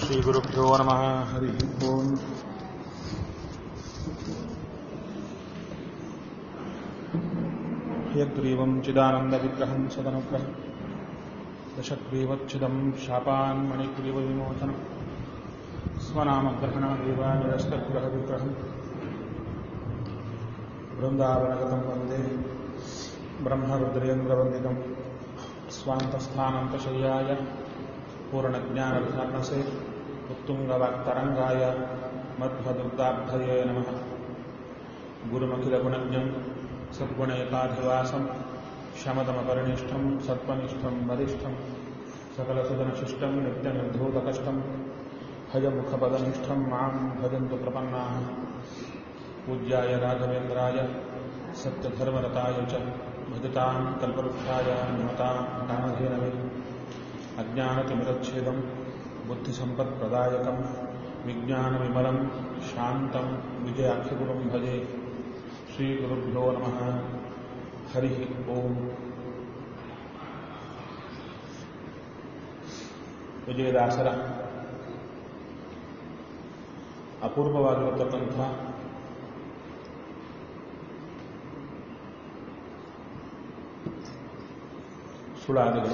श्रीगुरुभ्यो नमः हरिः ओम् यग्रीवं चिदानन्दविग्रहं सदनुग्रहं दशग्रीवच्छिदं शापान् मणिग्रीवविमोचनं स्वनामग्रहणादेवानिरस्तग्रहविग्रहम् वृन्दावनगतं वन्दे ब्रह्मरुद्रेन्द्रवन्दितं स्वान्तस्थानन्तशय्याय पूर्णज्ञानविधानसे उत्तुङ्गवाक्तरङ्गाय मध्वदुर्गाब्धये नमः गुरुमखिलगुणज्ञं सद्गुणैकाधिवासं शमदमपरिनिष्ठं सत्त्वनिष्ठं वरिष्ठं सकलसुदनशिष्टं नित्यनिर्धूतकष्टं हयमुखपदनिष्ठं मां भजन्तु प्रपन्नाः पूज्याय राघवेन्द्राय सत्यधर्मरताय च भजतां कल्पवृक्षाय नमतां कामधेनवे अज्ञानतिमिरच्छेदं बुद्धिसम्पत्प्रदायकं विज्ञानविमलं शान्तं विजयाख्यगुरुं भजे श्रीगुरुभ्यो नमः हरिः ओम् ವಿಜಯದಾಸರ ಅಪೂರ್ವವಾಗಿರತಕ್ಕಂಥ ಸುಳಾದಿಗಳು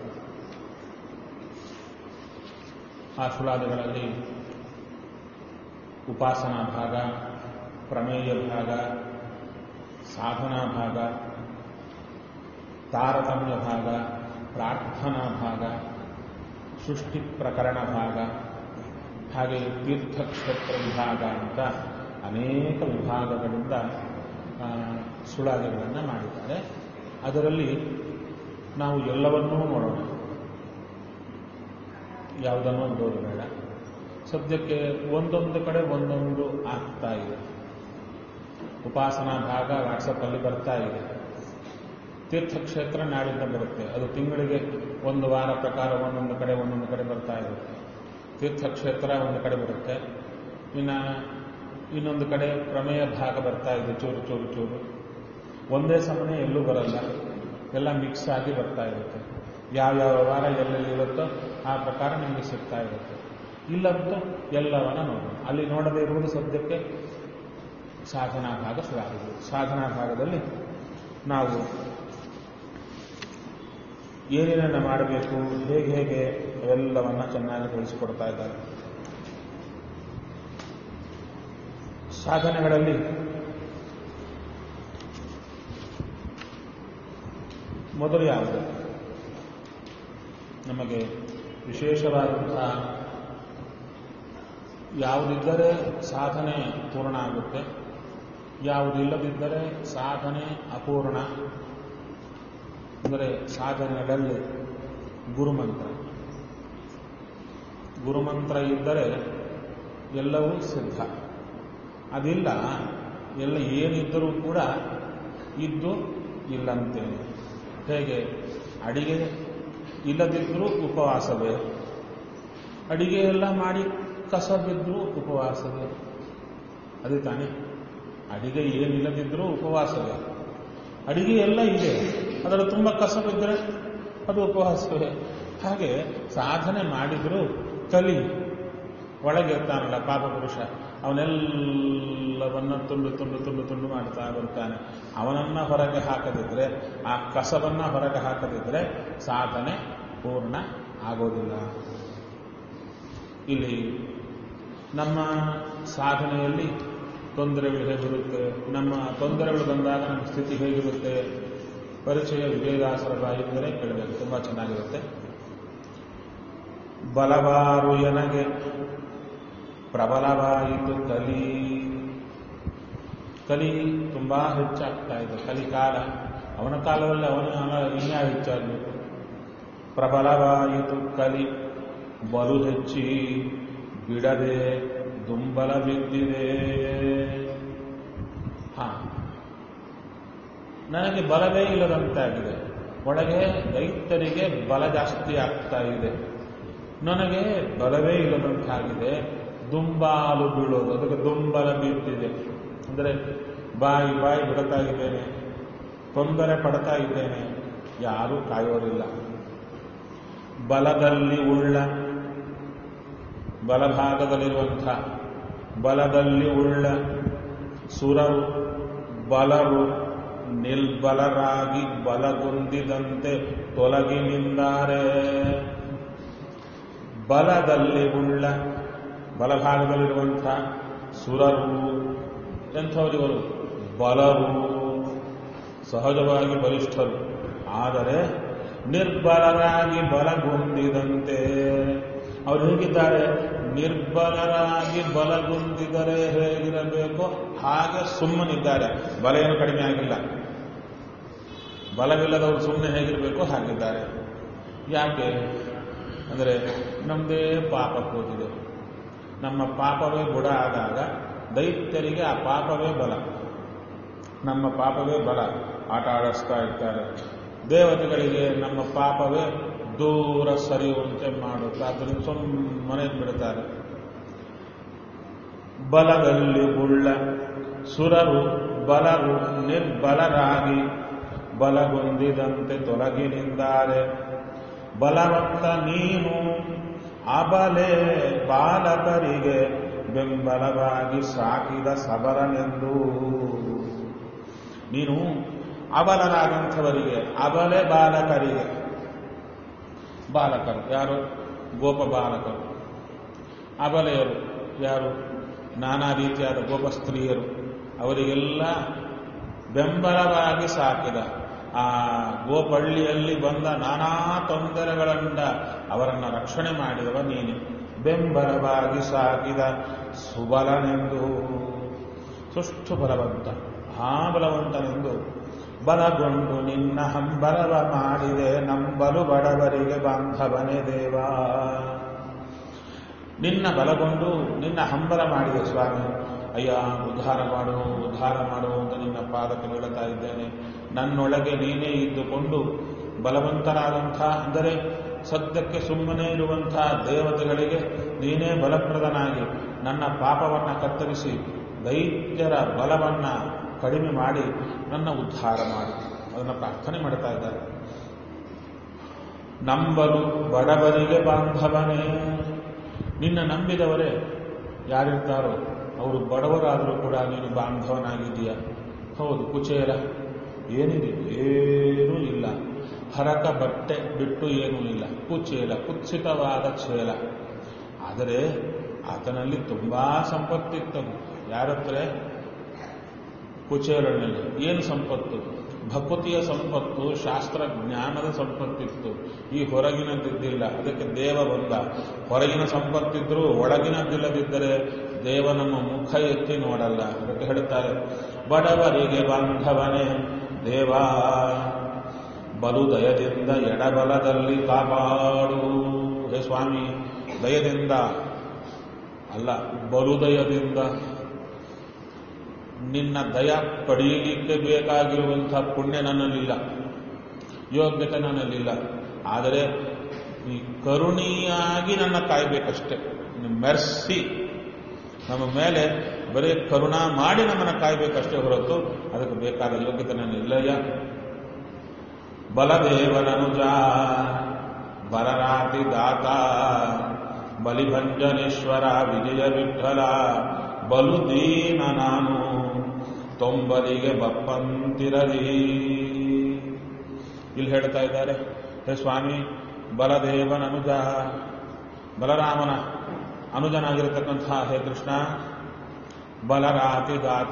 ಆ ಸುಳಾದಿಗಳಲ್ಲಿ ಉಪಾಸನಾ ಭಾಗ ಪ್ರಮೇಯ ಭಾಗ ಸಾಧನಾ ಭಾಗ ತಾರತಮ್ಯ ಭಾಗ ಪ್ರಾರ್ಥನಾ ಭಾಗ ಸೃಷ್ಟಿ ಪ್ರಕರಣ ಭಾಗ ಹಾಗೆ ತೀರ್ಥಕ್ಷೇತ್ರ ವಿಭಾಗ ಅಂತ ಅನೇಕ ವಿಭಾಗಗಳಿಂದ ಸುಳಾದಿಗಳನ್ನು ಮಾಡಿದ್ದಾರೆ ಅದರಲ್ಲಿ ನಾವು ಎಲ್ಲವನ್ನೂ ನೋಡೋಣ ಯಾವುದನ್ನೂ ನೋಡೋದು ಬೇಡ ಸದ್ಯಕ್ಕೆ ಒಂದೊಂದು ಕಡೆ ಒಂದೊಂದು ಆಗ್ತಾ ಇದೆ ಉಪಾಸನಾ ಭಾಗ ವಾಟ್ಸಪ್ಪಲ್ಲಿ ಬರ್ತಾ ಇದೆ ತೀರ್ಥಕ್ಷೇತ್ರ ನಾಡಿಂದ ಬರುತ್ತೆ ಅದು ತಿಂಗಳಿಗೆ ಒಂದು ವಾರ ಪ್ರಕಾರ ಒಂದೊಂದು ಕಡೆ ಒಂದೊಂದು ಕಡೆ ಬರ್ತಾ ಇರುತ್ತೆ ತೀರ್ಥಕ್ಷೇತ್ರ ಒಂದು ಕಡೆ ಬರುತ್ತೆ ಇನ್ನು ಇನ್ನೊಂದು ಕಡೆ ಪ್ರಮೇಯ ಭಾಗ ಬರ್ತಾ ಇದೆ ಚೂರು ಚೂರು ಚೂರು ಒಂದೇ ಸಮನೆ ಎಲ್ಲೂ ಬರಲ್ಲ ಎಲ್ಲ ಮಿಕ್ಸ್ ಆಗಿ ಬರ್ತಾ ಇರುತ್ತೆ ಯಾವ್ಯಾವ ವಾರ ಎಲ್ಲೆಲ್ಲಿ ಇರುತ್ತೋ ಆ ಪ್ರಕಾರ ನಿಮಗೆ ಸಿಗ್ತಾ ಇರುತ್ತೆ ಇಲ್ಲಂತೂ ಎಲ್ಲವನ್ನ ನೋಡೋಣ ಅಲ್ಲಿ ನೋಡದೇ ಇರುವುದು ಸದ್ಯಕ್ಕೆ ಸಾಧನಾ ಭಾಗ ಶುರುವಾಗಿದೆ ಸಾಧನಾ ಭಾಗದಲ್ಲಿ ನಾವು ಏನೇನನ್ನ ಮಾಡಬೇಕು ಹೇಗೆ ಹೇಗೆ ಅವೆಲ್ಲವನ್ನ ಚೆನ್ನಾಗಿ ತಿಳಿಸಿಕೊಡ್ತಾ ಇದ್ದಾರೆ ಸಾಧನೆಗಳಲ್ಲಿ ಮೊದಲು ಯಾವುದು ನಮಗೆ ವಿಶೇಷವಾದಂತಹ ಯಾವುದಿದ್ದರೆ ಸಾಧನೆ ಪೂರ್ಣ ಆಗುತ್ತೆ ಯಾವುದಿಲ್ಲದಿದ್ದರೆ ಸಾಧನೆ ಅಪೂರ್ಣ ಅಂದರೆ ಸಾಧನೆಗಳಲ್ಲಿ ಗುರುಮಂತ್ರ ಗುರುಮಂತ್ರ ಇದ್ದರೆ ಎಲ್ಲವೂ ಸಿದ್ಧ ಅದಿಲ್ಲ ಎಲ್ಲ ಏನಿದ್ದರೂ ಕೂಡ ಇದ್ದು ಇಲ್ಲಂತೆ ಹೇಗೆ ಅಡಿಗೆ ಇಲ್ಲದಿದ್ದರೂ ಉಪವಾಸವೇ ಅಡಿಗೆ ಎಲ್ಲ ಮಾಡಿ ಕಸ ಬಿದ್ದರೂ ಉಪವಾಸವೇ ಅದೇ ತಾನೇ ಅಡಿಗೆ ಏನಿಲ್ಲದಿದ್ದರೂ ಉಪವಾಸವೇ ಅಡಿಗೆ ಎಲ್ಲ ಇದೆ ಅದರ ತುಂಬ ಕಸ ಬಿದ್ದರೆ ಅದು ಉಪವಾಸವೇ ಹಾಗೆ ಸಾಧನೆ ಮಾಡಿದರೂ ಕಲಿ ಒಳಗಿರ್ತಾನಲ್ಲ ಪಾಪ ಪುರುಷ ಅವನೆಲ್ಲವನ್ನ ತುಂಡು ತುಂಡು ತುಂಡು ತುಂಡು ಮಾಡ್ತಾ ಬರ್ತಾನೆ ಅವನನ್ನ ಹೊರಗೆ ಹಾಕದಿದ್ರೆ ಆ ಕಸವನ್ನ ಹೊರಗೆ ಹಾಕದಿದ್ರೆ ಸಾಧನೆ ಪೂರ್ಣ ಆಗೋದಿಲ್ಲ ಇಲ್ಲಿ ನಮ್ಮ ಸಾಧನೆಯಲ್ಲಿ ತೊಂದರೆಗಳು ಹೇಗಿರುತ್ತೆ ನಮ್ಮ ತೊಂದರೆಗಳು ಬಂದಾಗ ನಮ್ಮ ಸ್ಥಿತಿ ಹೇಗಿರುತ್ತೆ ಪರಿಚಯ ವಿಜಯದಾಸರ ಬಾಯಿಂದಲೇ ಕೇಳಬೇಕು ತುಂಬ ಚೆನ್ನಾಗಿರುತ್ತೆ ಬಲವಾರು ಎನಗೆ ಪ್ರಬಲವಾಯಿತು ಕಲಿ ಕಲಿ ತುಂಬಾ ಹೆಚ್ಚಾಗ್ತಾ ಇದೆ ಕಲಿಕಾಲ ಅವನ ಕಾಲದಲ್ಲಿ ಅವನ ಇನ್ಯಾ ಹೆಚ್ಚಾಗಬೇಕು ಪ್ರಬಲವಾಯಿತು ಕಲಿ ಬಲು ಹೆಚ್ಚಿ ಬಿಡದೆ ದುಂಬಲ ಬಿದ್ದಿದೆ ಹಾ ನನಗೆ ಬಲವೇ ಇಲ್ಲದಂತಾಗಿದೆ ಒಳಗೆ ರೈತರಿಗೆ ಬಲ ಜಾಸ್ತಿ ಆಗ್ತಾ ಇದೆ ನನಗೆ ಬಲವೇ ಇಲ್ಲದಂತಾಗಿದೆ ದುಂಬಾಲು ಬೀಳೋದು ಅದಕ್ಕೆ ದುಂಬಲ ಬಿದ್ದಿದೆ ಅಂದರೆ ಬಾಯಿ ಬಾಯಿ ಬಿಡ್ತಾ ಇದ್ದೇನೆ ತೊಂದರೆ ಪಡ್ತಾ ಇದ್ದೇನೆ ಯಾರೂ ಕಾಯೋರಿಲ್ಲ ಬಲದಲ್ಲಿ ಉಳ್ಳ ಬಲಭಾಗದಲ್ಲಿರುವಂಥ ಬಲದಲ್ಲಿ ಉಳ್ಳ ಸುರರು ಬಲರು ನಿಲ್ಬಲರಾಗಿ ಬಲಗುಂದಿದಂತೆ ತೊಲಗಿ ನಿಂದಾರೆ ಬಲದಲ್ಲಿ ಉಳ್ಳ ಬಲಭಾಗದಲ್ಲಿರುವಂಥ ಸುರರು ಎಂಥವರಿವರು ಬಲರು ಸಹಜವಾಗಿ ಬಲಿಷ್ಠರು ಆದರೆ ನಿರ್ಬಲರಾಗಿ ಬಲಗುಂದಿದಂತೆ ಅವರು ಹೇಗಿದ್ದಾರೆ ನಿರ್ಬಲರಾಗಿ ಬಲಗುಂದಿದರೆ ಹೇಗಿರಬೇಕೋ ಹಾಗೆ ಸುಮ್ಮನಿದ್ದಾರೆ ಬಲ ಏನು ಕಡಿಮೆ ಆಗಿಲ್ಲ ಬಲವಿಲ್ಲದವರು ಸುಮ್ಮನೆ ಹೇಗಿರಬೇಕು ಹಾಗಿದ್ದಾರೆ ಯಾಕೆ ಅಂದರೆ ನಮ್ಮದೇ ಪಾಪ ಕೂತಿದೆ ನಮ್ಮ ಪಾಪವೇ ಬುಡ ಆದಾಗ ದೈತ್ಯರಿಗೆ ಆ ಪಾಪವೇ ಬಲ ನಮ್ಮ ಪಾಪವೇ ಬಲ ಆಟ ಆಡಿಸ್ತಾ ಇರ್ತಾರೆ ದೇವತೆಗಳಿಗೆ ನಮ್ಮ ಪಾಪವೇ ದೂರ ಸರಿಯುವಂತೆ ಮಾಡುತ್ತೆ ಆದ್ದರಿಂದ ಸುಮ್ಮನೆ ಬಿಡ್ತಾರೆ ಬಲದಲ್ಲಿ ಉಳ್ಳ ಸುರರು ಬಲರು ನಿರ್ಬಲರಾಗಿ ಬಲಗೊಂದಿದಂತೆ ತೊಲಗಿನಿಂದಾರೆ ಬಲವಂತ ನೀನು ಅಬಲೆ ಬಾಲಕರಿಗೆ ಬೆಂಬಲವಾಗಿ ಸಾಕಿದ ಸಬರನೆಂದು ನೀನು ಅಬಲರಾದಂಥವರಿಗೆ ಅಬಲೆ ಬಾಲಕರಿಗೆ ಬಾಲಕರು ಯಾರು ಗೋಪ ಬಾಲಕರು ಅಬಲೆಯರು ಯಾರು ನಾನಾ ರೀತಿಯಾದ ಗೋಪ ಸ್ತ್ರೀಯರು ಅವರಿಗೆಲ್ಲ ಬೆಂಬಲವಾಗಿ ಸಾಕಿದ ಆ ಗೋಪಳ್ಳಿಯಲ್ಲಿ ಬಂದ ನಾನಾ ತೊಂದರೆಗಳಿಂದ ಅವರನ್ನು ರಕ್ಷಣೆ ಮಾಡಿದವ ನೀನೆ ಬೆಂಬಲವಾಗಿ ಸಾಕಿದ ಸುಬಲನೆಂದು ಸುಷ್ಟು ಬಲವಂತ ಆ ಬಲವಂತನೆಂದು ಬಲಗೊಂಡು ನಿನ್ನ ಹಂಬಲವ ಮಾಡಿದೆ ನಂಬಲು ಬಡವರಿಗೆ ಬಾಂಧವನೇ ದೇವಾ ನಿನ್ನ ಬಲಗೊಂಡು ನಿನ್ನ ಹಂಬಲ ಮಾಡಿದೆ ಸ್ವಾಮಿ ಅಯ್ಯ ಉದ್ಧಾರ ಮಾಡು ಉದ್ಧಾರ ಮಾಡು ಅಂತ ನಿನ್ನ ಪಾದಕ್ಕೆ ಬೀಳುತ್ತಾ ಇದ್ದೇನೆ ನನ್ನೊಳಗೆ ನೀನೇ ಇದ್ದುಕೊಂಡು ಬಲವಂತರಾದಂಥ ಅಂದರೆ ಸದ್ಯಕ್ಕೆ ಸುಮ್ಮನೆ ಇರುವಂಥ ದೇವತೆಗಳಿಗೆ ನೀನೇ ಬಲಪ್ರದನಾಗಿ ನನ್ನ ಪಾಪವನ್ನು ಕತ್ತರಿಸಿ ದೈತ್ಯರ ಬಲವನ್ನು ಕಡಿಮೆ ಮಾಡಿ ನನ್ನ ಉದ್ಧಾರ ಮಾಡಿ ಅದನ್ನು ಪ್ರಾರ್ಥನೆ ಮಾಡ್ತಾ ಇದ್ದಾರೆ ನಂಬಲು ಬಡವರಿಗೆ ಬಾಂಧವನೇ ನಿನ್ನ ನಂಬಿದವರೇ ಯಾರಿರ್ತಾರೋ ಅವರು ಬಡವರಾದರೂ ಕೂಡ ನೀನು ಬಾಂಧವನಾಗಿದೆಯಾ ಹೌದು ಕುಚೇಲ ಏನಿದೆ ಏನೂ ಇಲ್ಲ ಹರಕ ಬಟ್ಟೆ ಬಿಟ್ಟು ಏನೂ ಇಲ್ಲ ಕುಚೇಲ ಕುತ್ಸಿತವಾದ ಚೇಲ ಆದರೆ ಆತನಲ್ಲಿ ತುಂಬಾ ಸಂಪತ್ತಿತ್ತದು ಯಾರತ್ರ ಕುಚೇಲನಲ್ಲಿ ಏನು ಸಂಪತ್ತು ಭಕುತಿಯ ಸಂಪತ್ತು ಶಾಸ್ತ್ರ ಜ್ಞಾನದ ಸಂಪತ್ತಿತ್ತು ಈ ಹೊರಗಿನದ್ದಿದ್ದಿಲ್ಲ ಅದಕ್ಕೆ ದೇವ ಬಂದ ಹೊರಗಿನ ಸಂಪತ್ತಿದ್ರು ಒಳಗಿನದ್ದಿಲ್ಲದಿದ್ದರೆ ದೇವ ನಮ್ಮ ಮುಖ ಎತ್ತಿ ನೋಡಲ್ಲ ಅದಕ್ಕೆ ಹೇಳ್ತಾರೆ ಬಡವರಿಗೆ ಬಾಂಧವನೇ ದೇವಾ ಬಲು ದಯದಿಂದ ಎಡಬಲದಲ್ಲಿ ಕಾಪಾಡು ಹೇ ಸ್ವಾಮಿ ದಯದಿಂದ ಅಲ್ಲ ಬಲು ದಯದಿಂದ ನಿನ್ನ ದಯ ಪಡೆಯಲಿಕ್ಕೆ ಬೇಕಾಗಿರುವಂಥ ಪುಣ್ಯ ನನ್ನಲ್ಲಿಲ್ಲ ಯೋಗ್ಯತೆ ನನ್ನಲ್ಲಿಲ್ಲ ಆದರೆ ಈ ಕರುಣಿಯಾಗಿ ನನ್ನ ಕಾಯ್ಬೇಕಷ್ಟೆ ಮೆರ್ಸಿ ನಮ್ಮ ಮೇಲೆ ಬರೀ ಕರುಣಾ ಮಾಡಿ ನಮ್ಮನ್ನು ಕಾಯ್ಬೇಕಷ್ಟೇ ಹೊರತು ಅದಕ್ಕೆ ಬೇಕಾದ ಯೋಗ್ಯತೆ ನನ್ನಿಲ್ಲಯ್ಯ ಬಲದೇವನನುಜ ಬಲರಾತಿ ದಾತ ಬಲಿಭಂಜನೇಶ್ವರ ವಿಜಯ ವಿಠಲ ಬಲು ದೀನ ನಾನು ತೊಂಬಲಿಗೆ ಬಪ್ಪಂತಿರಲಿ ಇಲ್ಲಿ ಹೇಳ್ತಾ ಇದ್ದಾರೆ ಹೇ ಸ್ವಾಮಿ ಬಲದೇವನ ಅನುಜ ಬಲರಾಮನ ಅನುಜನಾಗಿರತಕ್ಕಂಥ ಹೇ ಕೃಷ್ಣ ಬಲರಾತಿ ದಾತ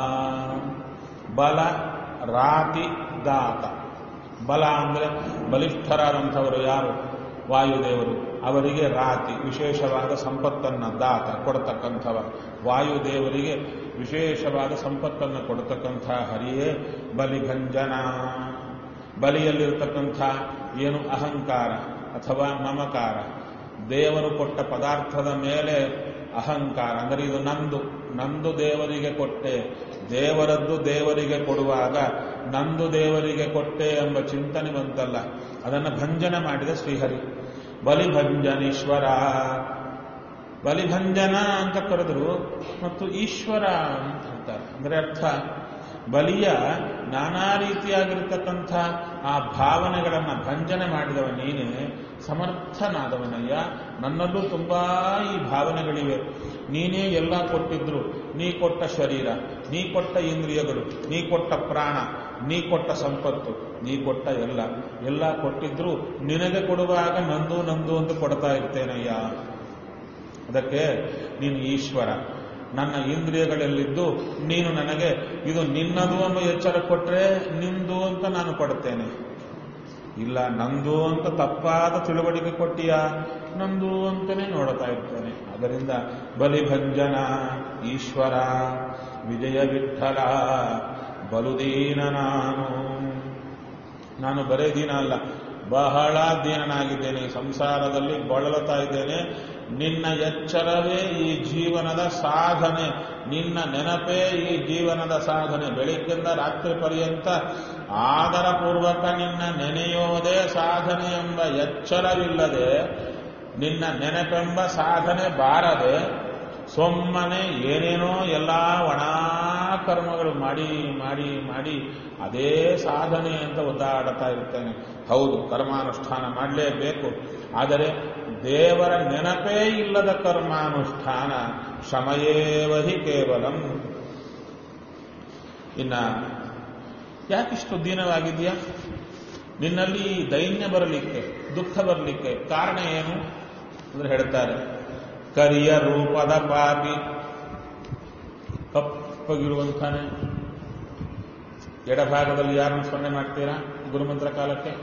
ಬಲ ರಾತಿ ದಾತ ಬಲ ಅಂದರೆ ಬಲಿಷ್ಠರಾದಂಥವರು ಯಾರು ವಾಯುದೇವರು ಅವರಿಗೆ ರಾತಿ ವಿಶೇಷವಾದ ಸಂಪತ್ತನ್ನು ದಾತ ಕೊಡತಕ್ಕಂಥವ ವಾಯುದೇವರಿಗೆ ವಿಶೇಷವಾದ ಸಂಪತ್ತನ್ನು ಕೊಡತಕ್ಕಂಥ ಹರಿಯೇ ಬಲಿಭಂಜನ ಬಲಿಯಲ್ಲಿರತಕ್ಕಂಥ ಏನು ಅಹಂಕಾರ ಅಥವಾ ಮಮಕಾರ ದೇವರು ಕೊಟ್ಟ ಪದಾರ್ಥದ ಮೇಲೆ ಅಹಂಕಾರ ಅಂದರೆ ಇದು ನಂದು ನಂದು ದೇವರಿಗೆ ಕೊಟ್ಟೆ ದೇವರದ್ದು ದೇವರಿಗೆ ಕೊಡುವಾಗ ನಂದು ದೇವರಿಗೆ ಕೊಟ್ಟೆ ಎಂಬ ಚಿಂತನೆ ಬಂತಲ್ಲ ಅದನ್ನು ಭಂಜನ ಮಾಡಿದ ಶ್ರೀಹರಿ ಬಲಿಭಂಜನೇಶ್ವರ ಬಲಿಭಂಜನ ಅಂತ ಕರೆದ್ರು ಮತ್ತು ಈಶ್ವರ ಅಂತ ಹೇಳ್ತಾರೆ ಅಂದರೆ ಅರ್ಥ ಬಲಿಯ ನಾನಾ ರೀತಿಯಾಗಿರ್ತಕ್ಕಂಥ ಆ ಭಾವನೆಗಳನ್ನು ಭಂಜನೆ ಮಾಡಿದವ ನೀನೇ ಸಮರ್ಥನಾದವನಯ್ಯ ನನ್ನಲ್ಲೂ ತುಂಬಾ ಈ ಭಾವನೆಗಳಿವೆ ನೀನೇ ಎಲ್ಲ ಕೊಟ್ಟಿದ್ರು ನೀ ಕೊಟ್ಟ ಶರೀರ ನೀ ಕೊಟ್ಟ ಇಂದ್ರಿಯಗಳು ನೀ ಕೊಟ್ಟ ಪ್ರಾಣ ನೀ ಕೊಟ್ಟ ಸಂಪತ್ತು ನೀ ಕೊಟ್ಟ ಎಲ್ಲ ಎಲ್ಲ ಕೊಟ್ಟಿದ್ರು ನಿನಗೆ ಕೊಡುವಾಗ ನಂದು ನಂದು ಅಂತ ಕೊಡ್ತಾ ಇರ್ತೇನಯ್ಯ ಅದಕ್ಕೆ ನೀನು ಈಶ್ವರ ನನ್ನ ಇಂದ್ರಿಯಗಳಲ್ಲಿದ್ದು ನೀನು ನನಗೆ ಇದು ನಿನ್ನದು ಅನ್ನೋ ಎಚ್ಚರ ಕೊಟ್ಟರೆ ನಿಂದು ಅಂತ ನಾನು ಕೊಡ್ತೇನೆ ಇಲ್ಲ ನಂದು ಅಂತ ತಪ್ಪಾದ ತಿಳುವಳಿಕೆ ಕೊಟ್ಟಿಯ ನಂದು ಅಂತಲೇ ನೋಡ್ತಾ ಇರ್ತೇನೆ ಅದರಿಂದ ಬಲಿಭಂಜನ ಈಶ್ವರ ವಿಜಯ ವಿಠಲ ಬಲುದೀನ ನಾನು ನಾನು ಬರೇ ದೀನ ಅಲ್ಲ ಬಹಳ ದೀನನಾಗಿದ್ದೇನೆ ಈ ಸಂಸಾರದಲ್ಲಿ ಬಳಲುತ್ತಾ ಇದ್ದೇನೆ ನಿನ್ನ ಎಚ್ಚರವೇ ಈ ಜೀವನದ ಸಾಧನೆ ನಿನ್ನ ನೆನಪೇ ಈ ಜೀವನದ ಸಾಧನೆ ಬೆಳಿಗ್ಗೆಯಿಂದ ರಾತ್ರಿ ಪರ್ಯಂತ ಆದರ ಪೂರ್ವಕ ನಿನ್ನ ನೆನೆಯೋದೇ ಸಾಧನೆ ಎಂಬ ಎಚ್ಚರವಿಲ್ಲದೆ ನಿನ್ನ ನೆನಪೆಂಬ ಸಾಧನೆ ಬಾರದೆ ಸೊಮ್ಮನೆ ಏನೇನೋ ಎಲ್ಲ ಒಣ ಕರ್ಮಗಳು ಮಾಡಿ ಮಾಡಿ ಮಾಡಿ ಅದೇ ಸಾಧನೆ ಅಂತ ಒದ್ದಾಡ್ತಾ ಇರ್ತೇನೆ ಹೌದು ಕರ್ಮಾನುಷ್ಠಾನ ಮಾಡಲೇಬೇಕು ಆದರೆ ದೇವರ ನೆನಪೇ ಇಲ್ಲದ ಕರ್ಮಾನುಷ್ಠಾನ ಶ್ರಮಯೇವಹಿ ಕೇವಲಂ ಇನ್ನ ಯಾಕಿಷ್ಟು ದೀನವಾಗಿದೆಯಾ ನಿನ್ನಲ್ಲಿ ದೈನ್ಯ ಬರಲಿಕ್ಕೆ ದುಃಖ ಬರಲಿಕ್ಕೆ ಕಾರಣ ಏನು ಅಂದ್ರೆ ಹೇಳ್ತಾರೆ ಕರಿಯ ರೂಪದ ಪಾಪಿ ಕಪ್ಪಗಿರುವಂತಾನೆ ಎಡಭಾಗದಲ್ಲಿ ಯಾರನ್ನು ಸ್ಮರಣೆ ಮಾಡ್ತೀರಾ ಗುರುಮಂತ್ರ ಕಾಲಕ್ಕೆ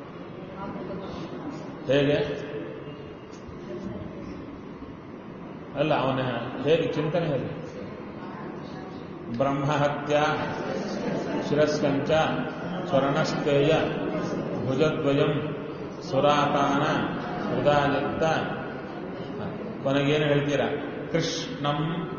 ಹೇಗೆ ಅಲ್ಲ ಅವನ ಹೇಗೆ ಚಿಂತನೆ ಹೇಗೆ ಬ್ರಹ್ಮಹತ್ಯ ಶಿರಸ್ಕಂಚ ಸ್ವರ್ಣಸ್ಥೇಯ ಭುಜದ್ವಯಂ ಸುರಾಪಾನ ಹೃದಯತ್ತ ಕೊನೆಗೇನು ಹೇಳ್ತೀರಾ ಕೃಷ್ಣಂ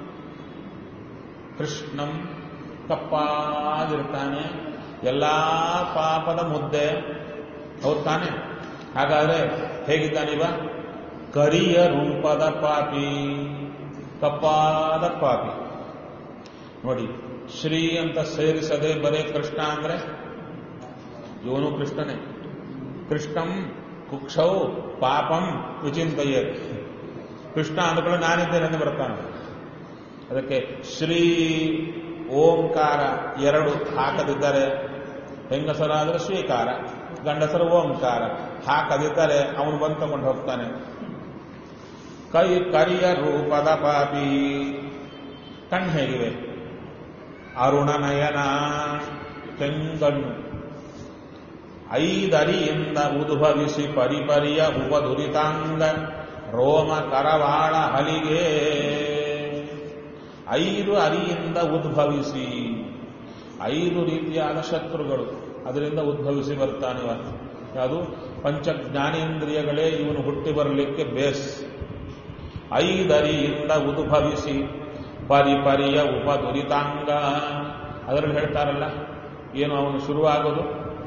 ಕೃಷ್ಣಂ ಕಪ್ಪಾಗಿರ್ತಾನೆ ಎಲ್ಲಾ ಪಾಪದ ಮುದ್ದೆ ಹೌದು ತಾನೆ ಹಾಗಾದ್ರೆ ಹೇಗಿದ್ದಾನಿವ ಕರಿಯ ರೂಪದ ಪಾಪಿ ಕಪ್ಪಾದ ಪಾಪಿ ನೋಡಿ ಶ್ರೀ ಅಂತ ಸೇರಿಸದೆ ಬರೇ ಕೃಷ್ಣ ಅಂದ್ರೆ ಇವನು ಕೃಷ್ಣನೇ ಕೃಷ್ಣಂ ಕುಕ್ಷೌ ಪಾಪಂ ವಿಚಿಂತೆಯೇ ಕೃಷ್ಣ ಅಂದ್ಕೊಂಡು ನಾನಿದ್ದೇನೆ ಎಂದು ಬರ್ತಾನೆ ಅದಕ್ಕೆ ಶ್ರೀ ಓಂಕಾರ ಎರಡು ಹಾಕದಿದ್ದರೆ ಹೆಂಗಸರಾದರೆ ಶ್ರೀಕಾರ ಗಂಡಸರು ಓಂಕಾರ ಹಾಕದಿದ್ದರೆ ಅವನು ಬಂದು ತಗೊಂಡು ಹೋಗ್ತಾನೆ ಕೈ ಕರಿಯ ರೂಪದ ಪಾಪಿ ಕಣ್ಣು ಹೇಗಿವೆ ಅರುಣನಯನ ಕೆಂಗಣ್ಣು ಐದರಿಯಿಂದ ಉದ್ಭವಿಸಿ ಪರಿಪರಿಯ ಉಪದುರಿತಾಂಗ ರೋಮ ಕರವಾಳ ಹಲಿಗೆ ಐದು ಅರಿಯಿಂದ ಉದ್ಭವಿಸಿ ಐದು ರೀತಿಯಾದ ಶತ್ರುಗಳು ಅದರಿಂದ ಉದ್ಭವಿಸಿ ಬರ್ತಾನಿವ ಯಾವುದು ಪಂಚ ಜ್ಞಾನೇಂದ್ರಿಯಗಳೇ ಇವನು ಹುಟ್ಟಿ ಬರಲಿಕ್ಕೆ ಬೇಸ್ ಐದರಿಯಿಂದ ಉದ್ಭವಿಸಿ ಪರಿಪರಿಯ ಉಪದುರಿತಾಂಗ ಅದರಲ್ಲಿ ಹೇಳ್ತಾರಲ್ಲ ಏನು ಅವನು ಶುರುವಾಗೋದು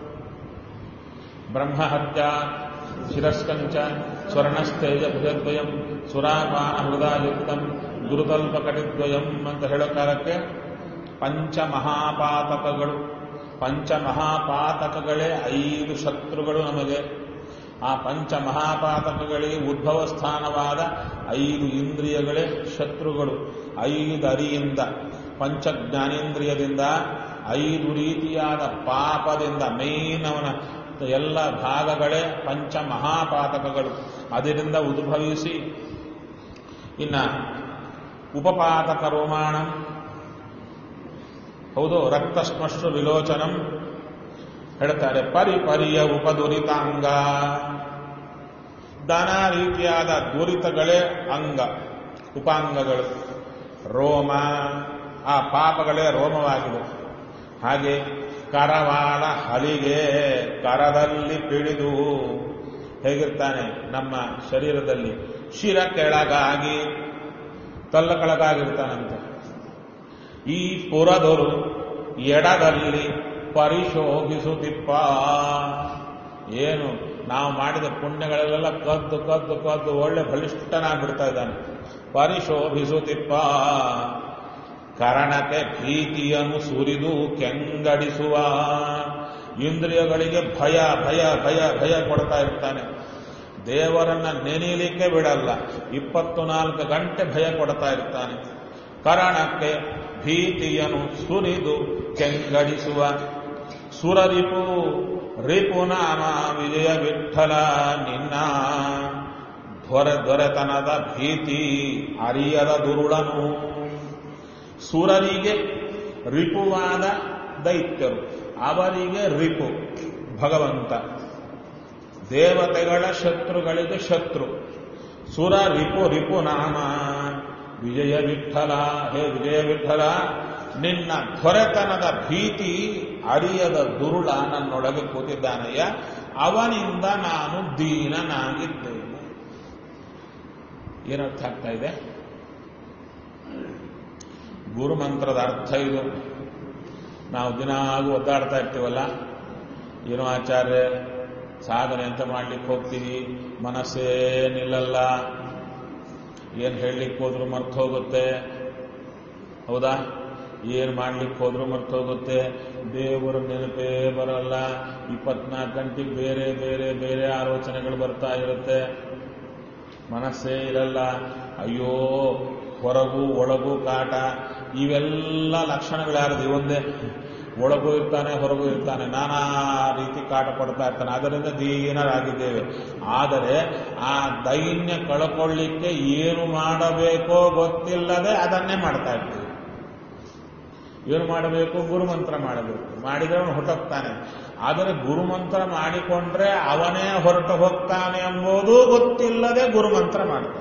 ಬ್ರಹ್ಮಹತ್ಯ ಶಿರಸ್ಕಂಚ ಸ್ವರ್ಣಸ್ಥೇಜ ಭುಜದ್ವಯಂ ಸುರಾಪಾನ ಹೃದಯುಕ್ತಂ ಗುರುತಲ್ಪಕಟಿದ್ವಯಂ ಅಂತ ಹೇಳೋ ಕಾಲಕ್ಕೆ ಪಂಚಮಹಾಪಾತಕಗಳು ಪಂಚಮಹಾಪಾತಕಗಳೇ ಐದು ಶತ್ರುಗಳು ನಮಗೆ ಆ ಪಂಚಮಹಾಪಾತಕಗಳಿಗೆ ಉದ್ಭವ ಸ್ಥಾನವಾದ ಐದು ಇಂದ್ರಿಯಗಳೇ ಶತ್ರುಗಳು ಐದು ಅರಿಯಿಂದ ಪಂಚ ಜ್ಞಾನೇಂದ್ರಿಯದಿಂದ ಐದು ರೀತಿಯಾದ ಪಾಪದಿಂದ ಮೇನ್ ಅವನ ಎಲ್ಲ ಭಾಗಗಳೇ ಪಂಚ ಮಹಾಪಾತಕಗಳು ಅದರಿಂದ ಉದ್ಭವಿಸಿ ಇನ್ನ ಉಪಪಾತಕ ರೋಮಾಣ ಹೌದು ರಕ್ತಸ್ಮಶ್ರು ವಿಲೋಚನಂ ಹೇಳ್ತಾರೆ ಪರಿಪರಿಯ ಉಪದುರಿತಾಂಗ ನಾನಾ ರೀತಿಯಾದ ದುರಿತಗಳೇ ಅಂಗ ಉಪಾಂಗಗಳು ರೋಮ ಆ ಪಾಪಗಳೇ ರೋಮವಾಗಿದೆ ಹಾಗೆ ಕರವಾಳ ಹಲಿಗೆ ಕರದಲ್ಲಿ ಪಿಡಿದು ಹೇಗಿರ್ತಾನೆ ನಮ್ಮ ಶರೀರದಲ್ಲಿ ಶಿರ ಕೆಳಗಾಗಿ ತಲ್ಲ ಕೆಳಗಾಗಿರ್ತಾನಂತೆ ಈ ಪುರದೊರು ಎಡದಲ್ಲಿ ಪರಿಶೋಭಿಸುತ್ತಿಪ್ಪ ಏನು ನಾವು ಮಾಡಿದ ಪುಣ್ಯಗಳೆಲ್ಲ ಕದ್ದು ಕದ್ದು ಕದ್ದು ಒಳ್ಳೆ ಬಲಿಷ್ಠನಾಗ್ಬಿಡ್ತಾ ಇದ್ದಾನೆ ಪರಿಶೋಭಿಸುತ್ತಿಪ್ಪ ಕಾರಣಕ್ಕೆ ಭೀತಿಯನ್ನು ಸುರಿದು ಕೆಂಗಡಿಸುವ ಇಂದ್ರಿಯಗಳಿಗೆ ಭಯ ಭಯ ಭಯ ಭಯ ಕೊಡ್ತಾ ಇರ್ತಾನೆ ದೇವರನ್ನ ನೆನೆಯಲಿಕ್ಕೆ ಬಿಡಲ್ಲ ಇಪ್ಪತ್ತು ನಾಲ್ಕು ಗಂಟೆ ಭಯ ಕೊಡ್ತಾ ಇರ್ತಾನೆ ಕಾರಣಕ್ಕೆ ಭೀತಿಯನ್ನು ಸುರಿದು ಕೆಂಗಡಿಸುವ ಸುರರಿಪು ರಿಪು ನಾಮ ವಿಜಯ ವಿಠಲ ನಿನ್ನ ದೊರೆ ದೊರೆತನದ ಭೀತಿ ಅರಿಯದ ದುರುಳನು ಸುರರಿಗೆ ರಿಪುವಾದ ದೈತ್ಯರು ಅವರಿಗೆ ರಿಪು ಭಗವಂತ ದೇವತೆಗಳ ಶತ್ರುಗಳಿಗೆ ಶತ್ರು ಸುರ ರಿಪು ರಿಪು ನಾಮ ವಿಜಯ ವಿಠಲ ಹೇ ವಿಜಯ ವಿಠಲ ನಿನ್ನ ದೊರೆತನದ ಭೀತಿ ಅರಿಯದ ದುರುಳ ನನ್ನೊಳಗೆ ಕೂತಿದ್ದಾನಯ್ಯ ಅವನಿಂದ ನಾನು ದೀನನಾಗಿದ್ದೇನೆ ಏನರ್ಥ ಆಗ್ತಾ ಇದೆ ಗುರುಮಂತ್ರದ ಅರ್ಥ ಇದು ನಾವು ದಿನಾಗೂ ಒದ್ದಾಡ್ತಾ ಇರ್ತೀವಲ್ಲ ಏನೋ ಆಚಾರ್ಯ ಸಾಧನೆ ಅಂತ ಮಾಡ್ಲಿಕ್ಕೆ ಹೋಗ್ತೀವಿ ಮನಸ್ಸೇ ನಿಲ್ಲಲ್ಲ ಏನು ಹೇಳಲಿಕ್ಕೆ ಹೋದ್ರು ಮರ್ತು ಹೋಗುತ್ತೆ ಹೌದಾ ಏನು ಮಾಡ್ಲಿಕ್ಕೆ ಹೋದ್ರು ಮರ್ತು ಹೋಗುತ್ತೆ ದೇವರ ನೆನಪೇ ಬರಲ್ಲ ಇಪ್ಪತ್ನಾಲ್ಕು ಗಂಟೆಗೆ ಬೇರೆ ಬೇರೆ ಬೇರೆ ಆಲೋಚನೆಗಳು ಬರ್ತಾ ಇರುತ್ತೆ ಮನಸ್ಸೇ ಇರಲ್ಲ ಅಯ್ಯೋ ಹೊರಗೂ ಒಳಗೂ ಕಾಟ ಇವೆಲ್ಲ ಲಕ್ಷಣಗಳು ಯಾರದು ಒಂದೇ ಒಳಗೂ ಇರ್ತಾನೆ ಹೊರಗೂ ಇರ್ತಾನೆ ನಾನಾ ರೀತಿ ಕಾಟ ಪಡ್ತಾ ಇರ್ತಾನೆ ಅದರಿಂದ ದೀನರಾಗಿದ್ದೇವೆ ಆದರೆ ಆ ದೈನ್ಯ ಕಳ್ಕೊಳ್ಳಿಕ್ಕೆ ಏನು ಮಾಡಬೇಕೋ ಗೊತ್ತಿಲ್ಲದೆ ಅದನ್ನೇ ಮಾಡ್ತಾ ಇರ್ತೀವಿ ಏನು ಮಾಡಬೇಕು ಗುರುಮಂತ್ರ ಮಾಡಬೇಕು ಮಾಡಿದ್ರೆ ಅವನು ಹೊರಟೋಗ್ತಾನೆ ಆದರೆ ಗುರುಮಂತ್ರ ಮಾಡಿಕೊಂಡ್ರೆ ಅವನೇ ಹೊರಟು ಹೋಗ್ತಾನೆ ಎಂಬುದು ಗೊತ್ತಿಲ್ಲದೆ ಗುರುಮಂತ್ರ ಮಾಡ್ತಾನೆ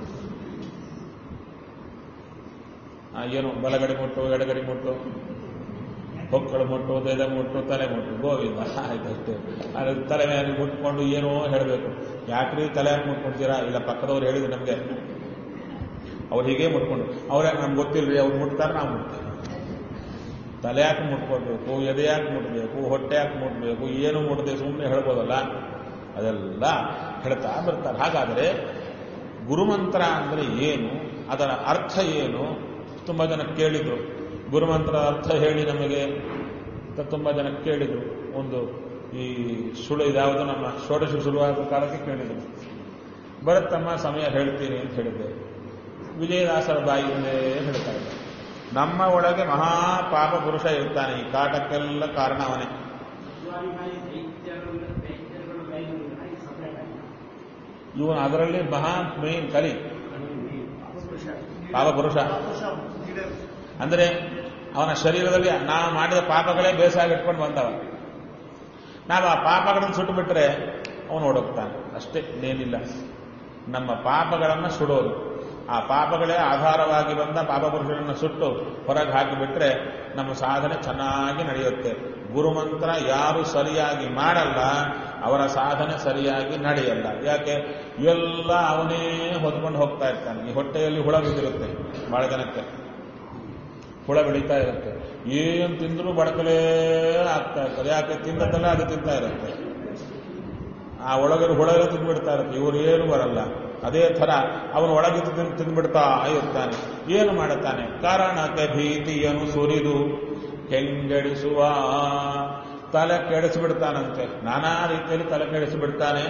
ಆ, ಏನು ಬಲಗಡೆ ಮುಟ್ಟು ಎಡಗಡೆ ಮುಟ್ಟು ಹೊಕ್ಕಳು ಮುಟ್ಟು ದೇದ ಮುಟ್ಟು ತಲೆ ಮುಟ್ಟು ಗೋವಿಂದ ಆಯ್ತಷ್ಟೇ ಅದ್ರ ತಲೆ ಮೇಲೆ ಮುಟ್ಕೊಂಡು ಏನೋ ಹೇಳಬೇಕು ಯಾಕ್ರಿ ತಲೆ ಯಾಕೆ ಮುಟ್ಕೊಂತೀರಾ ಇಲ್ಲ ಪಕ್ಕದವ್ರು ಹೇಳಿದ್ರು ನಮಗೆ ಅವ್ರು ಹೀಗೆ ಮುಟ್ಕೊಂಡು ಅವ್ರು ಯಾಕೆ ನಮ್ಗೆ ಗೊತ್ತಿಲ್ರಿ ಅವ್ರು ಮುಟ್ತಾರೆ ನಾವು ಮುಟ್ತೀವಿ ತಲೆ ಯಾಕೆ ಮುಟ್ಕೊಳ್ಬೇಕು ಎದೆ ಯಾಕೆ ಮುಟ್ಬೇಕು ಹೊಟ್ಟೆ ಯಾಕೆ ಮುಟ್ಬೇಕು ಏನು ಮುಟ್ಟದೆ ಸುಮ್ಮನೆ ಹೇಳ್ಬೋದಲ್ಲ ಅದೆಲ್ಲ ಹೇಳ್ತಾ ಬರ್ತಾರೆ ಹಾಗಾದರೆ ಗುರುಮಂತ್ರ ಅಂದರೆ ಏನು ಅದರ ಅರ್ಥ ಏನು ತುಂಬ ಜನ ಕೇಳಿದ್ರು ಗುರುಮಂತ್ರ ಅರ್ಥ ಹೇಳಿ ನಮಗೆ ಅಂತ ತುಂಬ ಜನ ಕೇಳಿದ್ರು ಒಂದು ಈ ಸುಳು ಇದ್ಯಾವುದು ನಮ್ಮ ಷೋಡಶ ಶುರುವಾದ ಕಾಲಕ್ಕೆ ಕೇಳಿದ್ರು ಬರುತ್ತಮ್ಮ ಸಮಯ ಹೇಳ್ತೀನಿ ಅಂತ ಹೇಳಿದ್ದೆ ವಿಜಯದಾಸರ ಬಾಯಿಯಲ್ಲೇ ಹೇಳ್ತಾ ಇದ್ದ ನಮ್ಮ ಒಳಗೆ ಮಹಾ ಪಾಪ ಪುರುಷ ಇರ್ತಾನೆ ಈ ಕಾಟಕ್ಕೆಲ್ಲ ಕಾರಣ ಅವನೇ ಇವನು ಅದರಲ್ಲಿ ಮಹಾ ಮೇನ್ ಕಲಿ ಪಾಪ ಪುರುಷ ಅಂದ್ರೆ ಅವನ ಶರೀರದಲ್ಲಿ ನಾವು ಮಾಡಿದ ಪಾಪಗಳೇ ಬೇಸಾಗಿ ಇಟ್ಕೊಂಡು ಬಂದವ ನಾವು ಆ ಪಾಪಗಳನ್ನು ಸುಟ್ಟು ಬಿಟ್ರೆ ಅವನು ಓಡೋಗ್ತಾನೆ ಅಷ್ಟೇ ಇನ್ನೇನಿಲ್ಲ ನಮ್ಮ ಪಾಪಗಳನ್ನು ಸುಡೋದು ಆ ಪಾಪಗಳೇ ಆಧಾರವಾಗಿ ಬಂದ ಪಾಪಪುರುಷರನ್ನು ಸುಟ್ಟು ಹೊರಗೆ ಹಾಕಿಬಿಟ್ರೆ ನಮ್ಮ ಸಾಧನೆ ಚೆನ್ನಾಗಿ ನಡೆಯುತ್ತೆ ಗುರುಮಂತ್ರ ಯಾರು ಸರಿಯಾಗಿ ಮಾಡಲ್ಲ ಅವರ ಸಾಧನೆ ಸರಿಯಾಗಿ ನಡೆಯಲ್ಲ ಯಾಕೆ ಎಲ್ಲ ಅವನೇ ಹೊತ್ಕೊಂಡು ಹೋಗ್ತಾ ಇರ್ತಾನೆ ಈ ಹೊಟ್ಟೆಯಲ್ಲಿ ಹುಳ ಬಿದ್ದಿರುತ್ತೆ ಬಹಳ ಜನಕ್ಕೆ ಹುಳ ಬೆಳೀತಾ ಇರುತ್ತೆ ಏನು ತಿಂದರೂ ಬಡಕಲೇ ಆಗ್ತಾ ಇರ್ತದೆ ಯಾಕೆ ತಿಂದದ್ದಲ್ಲ ಅದು ತಿಂತಾ ಇರುತ್ತೆ ಆ ಒಳಗಡೆ ಹುಳ ಎಲ್ಲ ತಿಂದ್ಬಿಡ್ತಾ ಇರುತ್ತೆ ಇವರು ಏನು ಬರಲ್ಲ ಅದೇ ಥರ ಅವನು ಒಳಗಿದ್ದು ತಿಂದು ತಿಂದ್ಬಿಡ್ತಾ ಇರ್ತಾನೆ ಏನು ಮಾಡುತ್ತಾನೆ ಕಾರಣಕ್ಕೆ ಭೀತಿಯನ್ನು ಸುರಿದು ಕೆಂಗೆಡಿಸುವ ತಲೆ ಕೆಡಿಸಿಬಿಡ್ತಾನಂತೆ ನಾನಾ ರೀತಿಯಲ್ಲಿ ತಲೆ ಕೆಡಿಸಿಬಿಡ್ತಾನೆ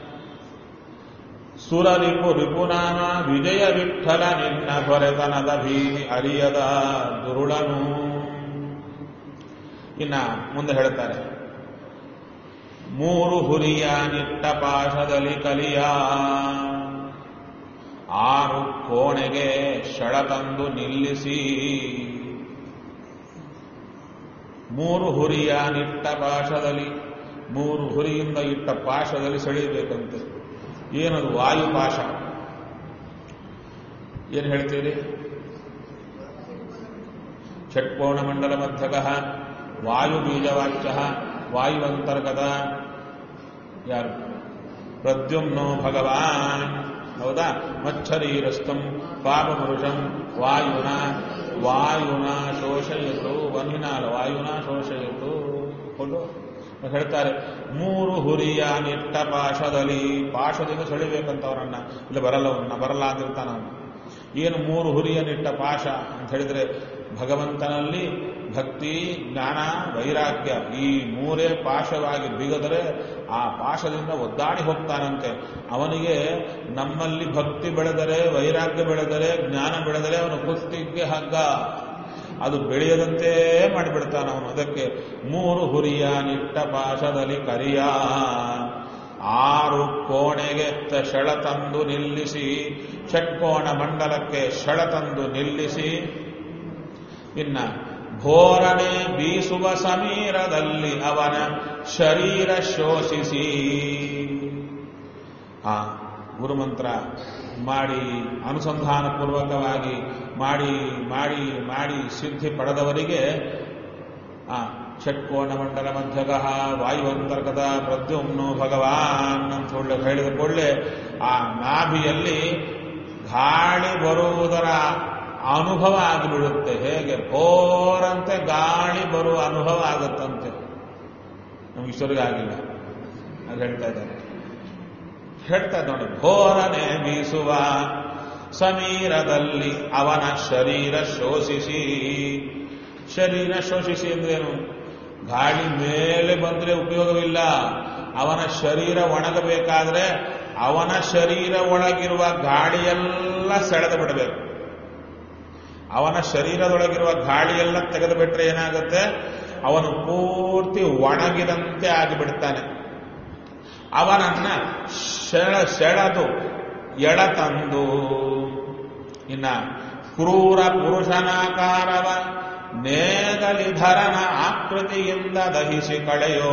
ಸುರರಿಪು ರಿಪುನಾಮ ವಿಜಯ ವಿಠಲ ನಿನ್ನ ಹೊರೆತನದ ಭೀತಿ ಅರಿಯದ ದುರುಳನು ಇನ್ನ ಮುಂದೆ ಹೇಳ್ತಾರೆ ಮೂರು ಹುರಿಯ ನಿಟ್ಟ ಪಾಶದಲ್ಲಿ ಕಲಿಯ ಆರು ಕೋಣೆಗೆ ಶಳ ತಂದು ನಿಲ್ಲಿಸಿ ಮೂರು ಹುರಿಯ ನಿಟ್ಟ ಪಾಶದಲ್ಲಿ ಮೂರು ಹುರಿಯಿಂದ ಇಟ್ಟ ಪಾಶದಲ್ಲಿ ಸೆಳೆಯಬೇಕಂತೆ ಏನದು ವಾಯುಪಾಶ ಏನು ಹೇಳ್ತೀರಿ ಷಟ್ಕೋಣ ಮಂಡಲ ಮಧ್ಯಕ ವಾಯು ಬೀಜವಾಚ್ಯ ವಾಯುವಂತರ್ಗತ ಯಾರು ಪ್ರದ್ಯುಮ್ನೋ ಭಗವಾನ್ ಹೌದಾ ಮಚ್ಚರೀರಸ್ಥಂ ಪಾಪಪುರುಷಂ ವಾಯುನ ವಾಯುನ ಶೋಷಯತು ವನ್ಹಿನಾಲ ವಾಯುನ ಶೋಷಯತು ಕೊಡು ಹೇಳ್ತಾರೆ ಮೂರು ಹುರಿಯ ನಿಟ್ಟ ಪಾಶದಲ್ಲಿ ಪಾಶದಿಂದ ಸೆಳಿಬೇಕಂತ ಅವರನ್ನ ಇಲ್ಲಿ ಬರಲ್ಲ ಅವನ್ನ ಬರಲ್ಲ ಅಂದಿರ್ತಾನ ಅವನು ಏನು ಮೂರು ಹುರಿಯನಿಟ್ಟ ಪಾಶ ಅಂತ ಹೇಳಿದ್ರೆ ಭಗವಂತನಲ್ಲಿ ಭಕ್ತಿ ಜ್ಞಾನ ವೈರಾಗ್ಯ ಈ ಮೂರೇ ಪಾಶವಾಗಿ ಬಿಗದರೆ ಆ ಪಾಶದಿಂದ ಒದ್ದಾಡಿ ಹೋಗ್ತಾನಂತೆ ಅವನಿಗೆ ನಮ್ಮಲ್ಲಿ ಭಕ್ತಿ ಬೆಳೆದರೆ ವೈರಾಗ್ಯ ಬೆಳೆದರೆ ಜ್ಞಾನ ಬೆಳೆದರೆ ಅವನು ಕುಸ್ತಿಗೆ ಹಗ್ಗ ಅದು ಬೆಳೆಯದಂತೆ ಮಾಡಿಬಿಡ್ತಾನ ಅವನು ಅದಕ್ಕೆ ಮೂರು ಹುರಿಯ ನಿಟ್ಟ ಪಾಶದಲ್ಲಿ ಕರಿಯ ಆರು ಕೋಣೆಗೆ ತ- ಶಳ ತಂದು ನಿಲ್ಲಿಸಿ ಷಟ್ಕೋಣ ಮಂಡಲಕ್ಕೆ ಶಳ ತಂದು ನಿಲ್ಲಿಸಿ ಇನ್ನ ಘೋರಣೆ ಬೀಸುವ ಸಮೀರದಲ್ಲಿ ಅವನ ಶರೀರ ಶೋಷಿಸಿ ಆ ಗುರುಮಂತ್ರ ಮಾಡಿ ಅನುಸಂಧಾನಪೂರ್ವಕವಾಗಿ ಮಾಡಿ ಮಾಡಿ ಮಾಡಿ ಸಿದ್ಧಿ ಪಡೆದವರಿಗೆ ಆ ಷಟ್ಕೋಣ ಮಂಡಲ ಮಧ್ಯಗಃ ವಾಯುವಂತರ್ಗತ ಪ್ರದ್ಯುಮ್ನು ಭಗವಾನ್ ಅಂತ ಒಳ್ಳೆ ಹೇಳಿದ ಕೊಳ್ಳೆ ಆ ನಾಭಿಯಲ್ಲಿ ಗಾಳಿ ಬರುವುದರ ಅನುಭವ ಆಗಿಬಿಡುತ್ತೆ ಹೇಗೆ ಭೋರಂತೆ ಗಾಳಿ ಬರುವ ಅನುಭವ ಆಗುತ್ತಂತೆ ನಮ್ಗೆ ಈಶ್ವರಿಗೆ ಆಗಿಲ್ಲ ಅದು ಹೇಳ್ತಾ ಇದ್ದಾರೆ ಹೇಳ್ತಾ ನೋಡಿ ಘೋರನೆ ಬೀಸುವ ಸಮೀರದಲ್ಲಿ ಅವನ ಶರೀರ ಶೋಷಿಸಿ ಶರೀರ ಶೋಷಿಸಿ ಅಂದ್ರೇನು ಗಾಳಿ ಮೇಲೆ ಬಂದ್ರೆ ಉಪಯೋಗವಿಲ್ಲ ಅವನ ಶರೀರ ಒಣಗಬೇಕಾದ್ರೆ ಅವನ ಶರೀರ ಒಳಗಿರುವ ಗಾಳಿಯೆಲ್ಲ ಸೆಳೆದು ಬಿಡಬೇಕು ಅವನ ಶರೀರದೊಳಗಿರುವ ಗಾಳಿಯೆಲ್ಲ ತೆಗೆದು ಬಿಟ್ರೆ ಏನಾಗುತ್ತೆ ಅವನು ಪೂರ್ತಿ ಒಣಗಿದಂತೆ ಆಗಿಬಿಡ್ತಾನೆ ಅವನನ್ನ ಸೆಳ ಸೆಳೆದು ಎಳತಂದು ಇನ್ನ ಕ್ರೂರ ಪುರುಷನಾಕಾರವ ನೇಗಲಿಧರನ ಆಕೃತಿಯಿಂದ ದಹಿಸಿ ಕಳೆಯೋ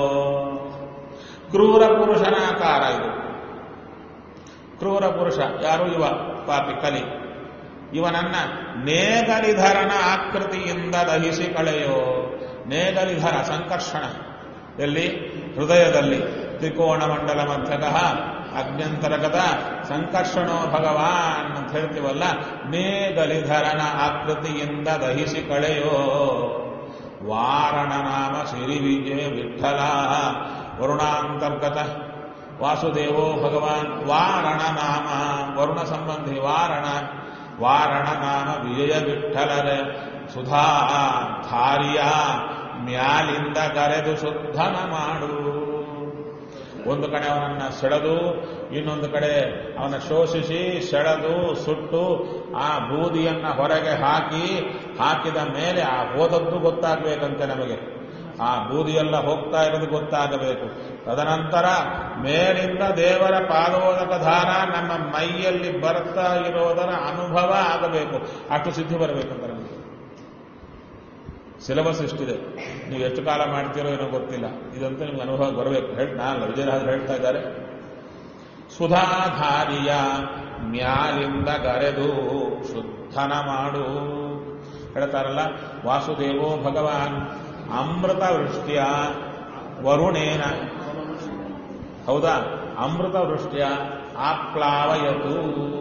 ಕ್ರೂರ ಪುರುಷನಾಕಾರ ಇದು ಕ್ರೂರ ಪುರುಷ ಯಾರು ಇವ ಪಾಪಿ ಕಲಿ ಇವನನ್ನ ನೇಗಲಿಧರನ ಆಕೃತಿಯಿಂದ ದಹಿಸಿ ಕಳೆಯೋ ನೇಗಲಿಧರ ಸಂಕರ್ಷಣ ಎಲ್ಲಿ ಹೃದಯದಲ್ಲಿ ತ್ರಿಕೋಣ ಮಂಡಲ ಮಧ್ಯಗಃ ಅಜ್ಞಂತರಗತ ಸಂಕರ್ಷಣೋ ಭಗವಾನ್ ಅಂತ ಹೇಳ್ತೀವಲ್ಲ ನೇಗಲಿಧರನ ಆಕೃತಿಯಿಂದ ದಹಿಸಿ ಕಳೆಯೋ ವಾರಣ ನಾಮ ಸಿರಿವಿಜಯ ವಿಠಲ ವರುಣಾಂತರ್ಗತ ವಾಸುದೇವೋ ಭಗವಾನ್ ವಾರಣ ನಾಮ ವರುಣ ಸಂಬಂಧಿ ವಾರಣ ವಾರಣ ನಾಮ ವಿಜಯ ವಿಠಲರೆ ಸುಧಾ ಧಾರ್ಯ ಮ್ಯಾಲಿಂದ ಕರೆದು ಶುದ್ಧನ ಮಾಡು ಒಂದು ಕಡೆ ಅವನನ್ನ ಸೆಳೆದು ಇನ್ನೊಂದು ಕಡೆ ಅವನ ಶೋಷಿಸಿ ಸೆಳೆದು ಸುಟ್ಟು ಆ ಬೂದಿಯನ್ನ ಹೊರಗೆ ಹಾಕಿ ಹಾಕಿದ ಮೇಲೆ ಆ ಹೋದದ್ದು ಗೊತ್ತಾಗಬೇಕಂತೆ ನಮಗೆ ಆ ಬೂದಿಯೆಲ್ಲ ಹೋಗ್ತಾ ಇರೋದು ಗೊತ್ತಾಗಬೇಕು ತದನಂತರ ಮೇಲಿಂದ ದೇವರ ಪಾದೋದಕ ಧಾರ ನಮ್ಮ ಮೈಯಲ್ಲಿ ಬರ್ತಾ ಇರೋದರ ಅನುಭವ ಆಗಬೇಕು ಅಷ್ಟು ಸಿದ್ಧಿ ಬರಬೇಕಂತ ನಮಗೆ ಸಿಲೆಬಸ್ ಇಷ್ಟಿದೆ ನೀವು ಎಷ್ಟು ಕಾಲ ಮಾಡ್ತೀರೋ ಏನೋ ಗೊತ್ತಿಲ್ಲ ಇದಂತೂ ನಿಮ್ಗೆ ಅನುಭವ ಬರಬೇಕು ಹೇಳಿ ನಾನು ವಿಜಯರಾಜರು ಹೇಳ್ತಾ ಇದ್ದಾರೆ ಸುಧಾಧಾರಿಯ ಮ್ಯಾಲಿಂದ ಗರೆದು ಶುದ್ಧನ ಮಾಡು ಹೇಳ್ತಾರಲ್ಲ ವಾಸುದೇವೋ ಭಗವಾನ್ ಅಮೃತ ವೃಷ್ಟಿಯ ವರುಣೇನ ಹೌದಾ ಅಮೃತ ವೃಷ್ಟಿಯ ಆಪ್ಲಾವಯತು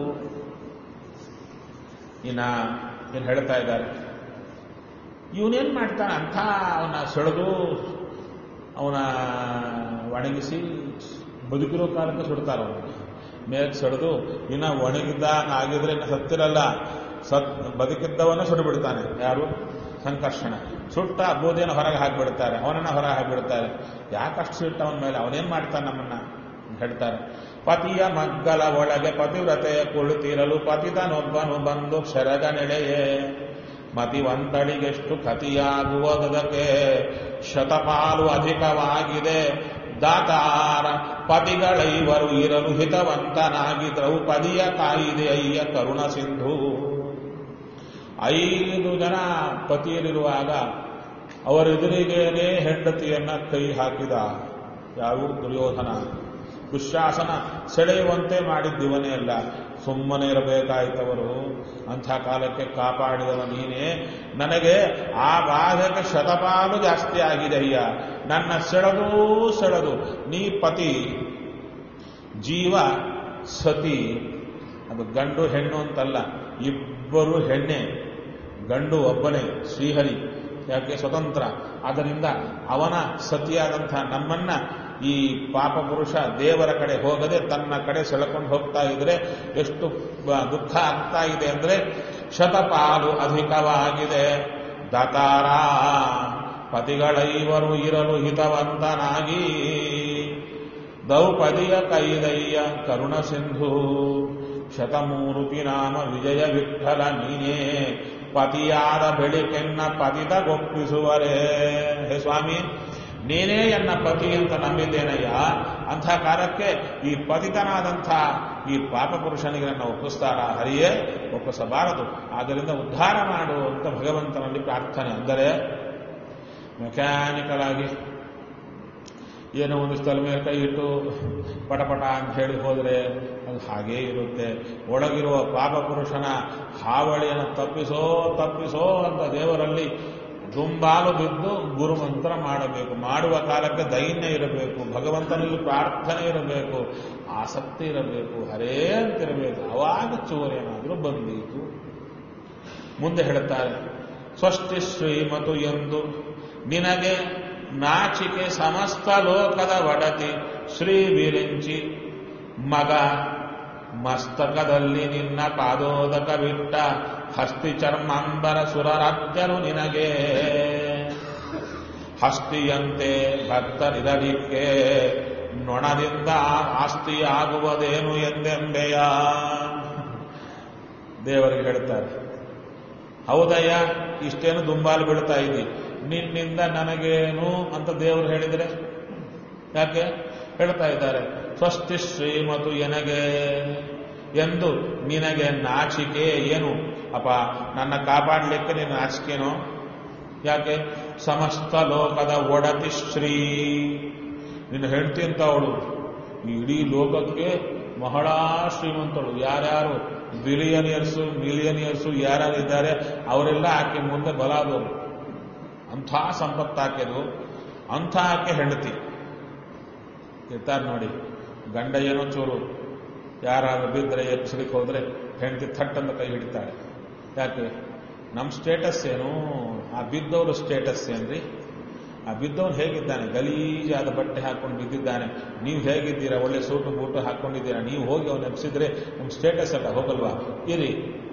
ಇನ್ನ ಏನು ಹೇಳ್ತಾ ಇದ್ದಾರೆ ಇವನೇನ್ ಮಾಡ್ತಾನೆ ಅಂಥ ಅವನ ಸೆಳೆದು ಅವನ ಒಣಗಿಸಿ ಬದುಕಿರೋ ಕಾಲಕ್ಕೆ ಸುಡ್ತಾರ ಅವನು ಮೇಲೆ ಸೆಳೆದು ಇನ್ನ ಒಣಗಿದ್ದಾಗ ಆಗಿದ್ರೆ ಇನ್ನ ಸತ್ತಿರಲ್ಲ ಸತ್ ಬದುಕಿದ್ದವನ್ನ ಸುಡು ಬಿಡ್ತಾನೆ ಯಾರು ಸಂಕರ್ಷಣ ಸುಟ್ಟ ಬೂದಿಯನ್ನು ಹೊರಗೆ ಹಾಕಿಬಿಡ್ತಾರೆ ಅವನನ್ನ ಹೊರಗೆ ಹಾಕಿಬಿಡ್ತಾರೆ ಯಾಕಷ್ಟು ಸಿಟ್ಟ ಅವನ ಮೇಲೆ ಅವನೇನ್ ಮಾಡ್ತಾನೆ ನಮ್ಮನ್ನ ಅಂತ ಹೇಳ್ತಾರೆ ಪತಿಯ ಮಗ್ಗಲ ಒಳಗೆ ಪತಿವ್ರತೆಯ ಕುಳಿತಿರಲು ಪತಿತನೊಬ್ಬನು ಬಂದು ಶರಗ ನೆಡೆಯೇ ಮತಿವಂತಳಿಗೆಷ್ಟು ಕತಿಯಾಗುವುದಕ್ಕೆ ಶತಪಾಲು ಅಧಿಕವಾಗಿದೆ ದಾತಾರ ಪತಿಗಳೈವರು ಇರಲು ಹಿತವಂತನಾಗಿ ದ್ರೌಪದಿಯ ಕಾಯಿದೆ ಅಯ್ಯ ಕರುಣ ಸಿಂಧು ಐದು ಜನ ಪತಿಯರಿರುವಾಗ ಅವರೆದುರಿಗೇನೆ ಹೆಂಡತಿಯನ್ನ ಕೈ ಹಾಕಿದ ಯಾವ ದುರ್ಯೋಧನ ದುಶ್ಯಾಸನ ಸೆಳೆಯುವಂತೆ ಮಾಡಿದ್ದಿವನೇ ಅಲ್ಲ ಸುಮ್ಮನೆ ಇರಬೇಕಾಯ್ತವರು ಅಂಥ ಕಾಲಕ್ಕೆ ಕಾಪಾಡಿದವ ನೀನೇ ನನಗೆ ಆ ಬಾಧಕ ಶತಪಾಲು ಜಾಸ್ತಿ ಆಗಿದೆ ಅಯ್ಯ ನನ್ನ ಸೆಳೆದು ಸೆಳೆದು ನೀ ಪತಿ ಜೀವ ಸತಿ ಅದು ಗಂಡು ಹೆಣ್ಣು ಅಂತಲ್ಲ ಇಬ್ಬರು ಹೆಣ್ಣೆ ಗಂಡು ಒಬ್ಬನೇ ಶ್ರೀಹರಿ ಯಾಕೆ ಸ್ವತಂತ್ರ ಆದ್ದರಿಂದ ಅವನ ಸತಿಯಾದಂಥ ನಮ್ಮನ್ನ ಈ ಪಾಪ ಪುರುಷ ದೇವರ ಕಡೆ ಹೋಗದೆ ತನ್ನ ಕಡೆ ಸೆಳೆಕೊಂಡು ಹೋಗ್ತಾ ಇದ್ರೆ ಎಷ್ಟು ಬ- ದುಃಖ ಆಗ್ತಾ ಇದೆ ಅಂದ್ರೆ ಶತಪಾಲು ಅಧಿಕವಾಗಿದೆ ದತಾರ ಪತಿಗಳೈವರು ಇರಲು ಹಿತವಂತನಾಗಿ ದೌಪದಿಯ ಕೈದಯ್ಯ ಕರುಣ ಸಿಂಧು ಶತಮೂರುತಿ ನಾಮ ವಿಜಯ ವಿಠಲ ನೀನೇ ಪತಿಯಾದ ಬೆಳಿಕೆನ್ನ ಪತಿತಗೊಪ್ಪಿಸುವರೇ ಹೇ ಸ್ವಾಮಿ ನೀನೇ ಎನ್ನ ಪತಿ ಅಂತ ನಂಬಿದ್ದೇನಯ್ಯ ಅಂಥ ಕಾಲಕ್ಕೆ ಈ ಪತಿತನಾದಂಥ ಈ ಪಾಪ ಪುರುಷನಿಗೆ ನನ್ನ ಒಪ್ಪಿಸ್ತಾರ ಹರಿಯೇ ಒಪ್ಪಿಸಬಾರದು ಆದ್ದರಿಂದ ಉದ್ಧಾರ ಮಾಡು ಅಂತ ಭಗವಂತನಲ್ಲಿ ಪ್ರಾರ್ಥನೆ ಅಂದರೆ ಮೆಕ್ಯಾನಿಕಲ್ ಆಗಿ ಏನೋ ಒಂದು ಸ್ಥಳ ಮೇಲೆ ಕೈ ಇಟ್ಟು ಪಟಪಟ ಅಂತ ಹೇಳಿ ಹೋದರೆ ಅದು ಹಾಗೇ ಇರುತ್ತೆ ಒಳಗಿರುವ ಪಾಪ ಪುರುಷನ ಹಾವಳಿಯನ್ನು ತಪ್ಪಿಸೋ ತಪ್ಪಿಸೋ ಅಂತ ದೇವರಲ್ಲಿ ದುಂಬಾಲು ಬಿದ್ದು ಗುರುಮಂತ್ರ ಮಾಡಬೇಕು ಮಾಡುವ ಕಾಲಕ್ಕೆ ದೈನ್ಯ ಇರಬೇಕು ಭಗವಂತನಲ್ಲಿ ಪ್ರಾರ್ಥನೆ ಇರಬೇಕು ಆಸಕ್ತಿ ಇರಬೇಕು ಹರೇ ಅಂತಿರಬೇಕು ಅವಾಗ ಚೋರೇನಾದರೂ ಬಂದೀತು ಮುಂದೆ ಹೇಳುತ್ತಾರೆ ಸ್ವಸ್ತಿ ಶ್ರೀಮತು ಎಂದು ನಿನಗೆ ನಾಚಿಕೆ ಸಮಸ್ತ ಲೋಕದ ಒಡತಿ ಶ್ರೀ ವಿರಿಂಚಿ ಮಗ ಮಸ್ತಕದಲ್ಲಿ ನಿನ್ನ ಪಾದೋದಕ ಬಿಟ್ಟ ಹಸ್ತಿ ಚರ್ಮಾಂಬರ ಸುರರಾಜ್ಯರು ನಿನಗೆ ಹಸ್ತಿಯಂತೆ ಭಕ್ತರಿರಲಿಕ್ಕೆ ನೊಣದಿಂದ ಆಸ್ತಿಯಾಗುವುದೇನು ಎಂದೆಂಬೆಯ ದೇವರಿಗೆ ಹೇಳ್ತಾರೆ ಹೌದಯ್ಯ ಇಷ್ಟೇನು ದುಂಬಾಲು ಬೀಳ್ತಾ ಇದ್ದಿ ನಿನ್ನಿಂದ ನನಗೇನು ಅಂತ ದೇವರು ಹೇಳಿದರೆ ಯಾಕೆ ಹೇಳ್ತಾ ಇದ್ದಾರೆ ಸ್ವಸ್ತಿ ಶ್ರೀಮತು ಎನಗೆ ಎಂದು ನಿನಗೆ ನಾಚಿಕೆ ಏನು ಅಪ್ಪ ನನ್ನ ಕಾಪಾಡಲಿಕ್ಕೆ ನಿನ್ನ ನಾಚಿಕೆನೋ ಯಾಕೆ ಸಮಸ್ತ ಲೋಕದ ಒಡತಿ ಶ್ರೀ ನಿನ್ನ ಹೆಂಡತಿ ಅಂತ ಅವಳು ಈ ಇಡೀ ಲೋಕಕ್ಕೆ ಬಹಳ ಶ್ರೀಮಂತಳು ಯಾರ್ಯಾರು ಬಿಲಿಯನಿಯರ್ಸು ಮಿಲಿಯನಿಯರ್ಸು ಯಾರ್ಯಾರು ಇದ್ದಾರೆ ಅವರೆಲ್ಲ ಆಕೆ ಮುಂದೆ ಬಲಾದವರು ಅಂಥ ಸಂಪತ್ತು ಆಕೆದು ಅಂಥ ಆಕೆ ಹೆಂಡತಿ ಇರ್ತಾರೆ ನೋಡಿ ಗಂಡ ಏನೋ ಚೂರು ಯಾರಾದ್ರೂ ಬಿದ್ದರೆ ಎಚ್ಚರಿಕೆ ಹೋದ್ರೆ ಹೆಂಡತಿ ಥಟ್ ಅಂತ ಕೈ ಹಿಡಿತಾಳೆ ಯಾಕೆ ನಮ್ಮ ಸ್ಟೇಟಸ್ ಏನು ಆ ಬಿದ್ದವರು ಸ್ಟೇಟಸ್ ಏನ್ರಿ ಆ ಬಿದ್ದವನು ಹೇಗಿದ್ದಾನೆ ಗಲೀಜಾದ ಬಟ್ಟೆ ಹಾಕೊಂಡು ಬಿದ್ದಿದ್ದಾನೆ ನೀವು ಹೇಗಿದ್ದೀರಾ ಒಳ್ಳೆ ಸೂಟು ಬೂಟು ಹಾಕೊಂಡಿದ್ದೀರಾ ನೀವು ಹೋಗಿ ಅವನು ಎಬ್ಸಿದ್ರೆ ನಮ್ಮ ಸ್ಟೇಟಸ್ ಅಲ್ಲ ಹೋಗಲ್ವಾ ಇರಿ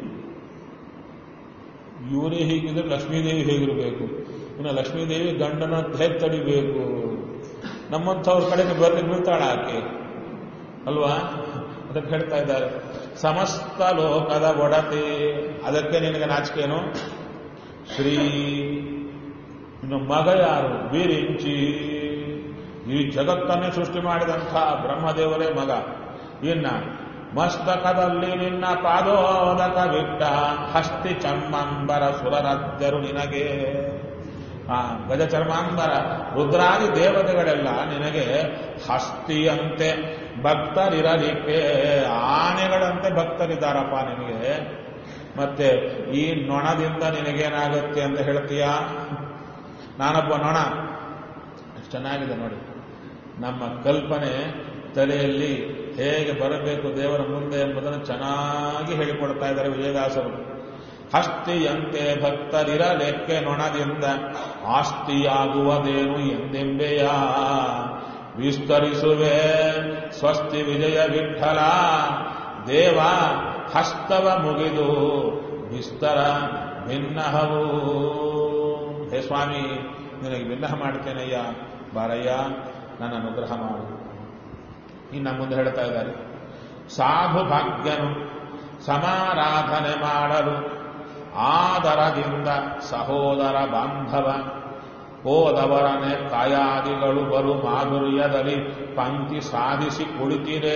ಇವರೇ ಹೀಗಿದ್ರೆ ಲಕ್ಷ್ಮೀದೇವಿ ಹೇಗಿರಬೇಕು ಇನ್ನು ಲಕ್ಷ್ಮೀದೇವಿ ಗಂಡನ ಹೇಗೆ ತಡಿಬೇಕು ನಮ್ಮಂಥವ್ರ ಕಡೆಗೆ ಬರ್ಲಿ ಬೀಳ್ತಾಳ ಆಕೆ ಅಲ್ವಾ ಅದಕ್ಕೆ ಹೇಳ್ತಾ ಇದ್ದಾರೆ ಸಮಸ್ತ ಲೋಕದ ಒಡತಿ ಅದಕ್ಕೆ ನಿನಗೆ ನಾಚಿಕೆನು ಶ್ರೀ ಇನ್ನು ಮಗ ಯಾರು ಬೀರಿಂಚಿ ಈ ಜಗತ್ತನ್ನೇ ಸೃಷ್ಟಿ ಮಾಡಿದಂಥ ಬ್ರಹ್ಮದೇವರೇ ಮಗ ಇನ್ನ ಮಸ್ತಕದಲ್ಲಿ ನಿನ್ನ ಪಾದೋದಕ ಬಿಟ್ಟ ಹಸ್ತಿ ಚರ್ಮಾಂಬರ ಸುರರಾಜ್ಯರು ನಿನಗೆ ಆ ಗಜ ಚರ್ಮಾಂಬರ ರುದ್ರಾದಿ ದೇವತೆಗಳೆಲ್ಲ ನಿನಗೆ ಹಸ್ತಿಯಂತೆ ಭಕ್ತರಿರಲಿಕ್ಕೆ ಆನೆಗಳಂತೆ ಭಕ್ತರಿದ್ದಾರಪ್ಪ ನಿನಗೆ ಮತ್ತೆ ಈ ನೊಣದಿಂದ ನಿನಗೇನಾಗುತ್ತೆ ಅಂತ ಹೇಳ್ತೀಯ ನಾನೊಬ್ಬ ನೊಣ ಎಷ್ಟು ಚೆನ್ನಾಗಿದೆ ನೋಡಿ ನಮ್ಮ ಕಲ್ಪನೆ ತಲೆಯಲ್ಲಿ ಹೇಗೆ ಬರಬೇಕು ದೇವರ ಮುಂದೆ ಎಂಬುದನ್ನು ಚೆನ್ನಾಗಿ ಹೇಳಿಕೊಡ್ತಾ ಇದ್ದಾರೆ ವಿಜಯದಾಸರು ಹಸ್ತಿಯಂತೆ ಭಕ್ತರಿರಲೆಕ್ಕೆ ನೊಣದಿಂದ ಆಸ್ತಿಯಾಗುವುದೇನು ಎಂದೆಂಬೆಯ ವಿಸ್ತರಿಸುವೆ ಸ್ವಸ್ತಿ ವಿಜಯ ವಿಠಲ ದೇವ ಹಸ್ತವ ಮುಗಿದು ವಿಸ್ತರ ಭಿನ್ನಹವು ಹೇ ಸ್ವಾಮಿ ನಿನಗೆ ಭಿನ್ನಹ ಮಾಡ್ತೇನಯ್ಯ ಬಾರಯ್ಯ ನನ್ನ ಅನುಗ್ರಹ ಮಾಡು ಇನ್ನು ಮುಂದೆ ಹೇಳ್ತಾ ಇದ್ದಾರೆ ಸಾಧು ಭಾಗ್ಯನು ಸಮಾರಾಧನೆ ಮಾಡಲು ಆದರದಿಂದ ಸಹೋದರ ಬಾಂಧವ ಹೋದವರನೆ ಕಾಯಾದಿಗಳು ಬರು ಮಾಧುರ್ಯದಲ್ಲಿ ಪಂಕ್ತಿ ಸಾಧಿಸಿ ಕುಳಿತಿರೇ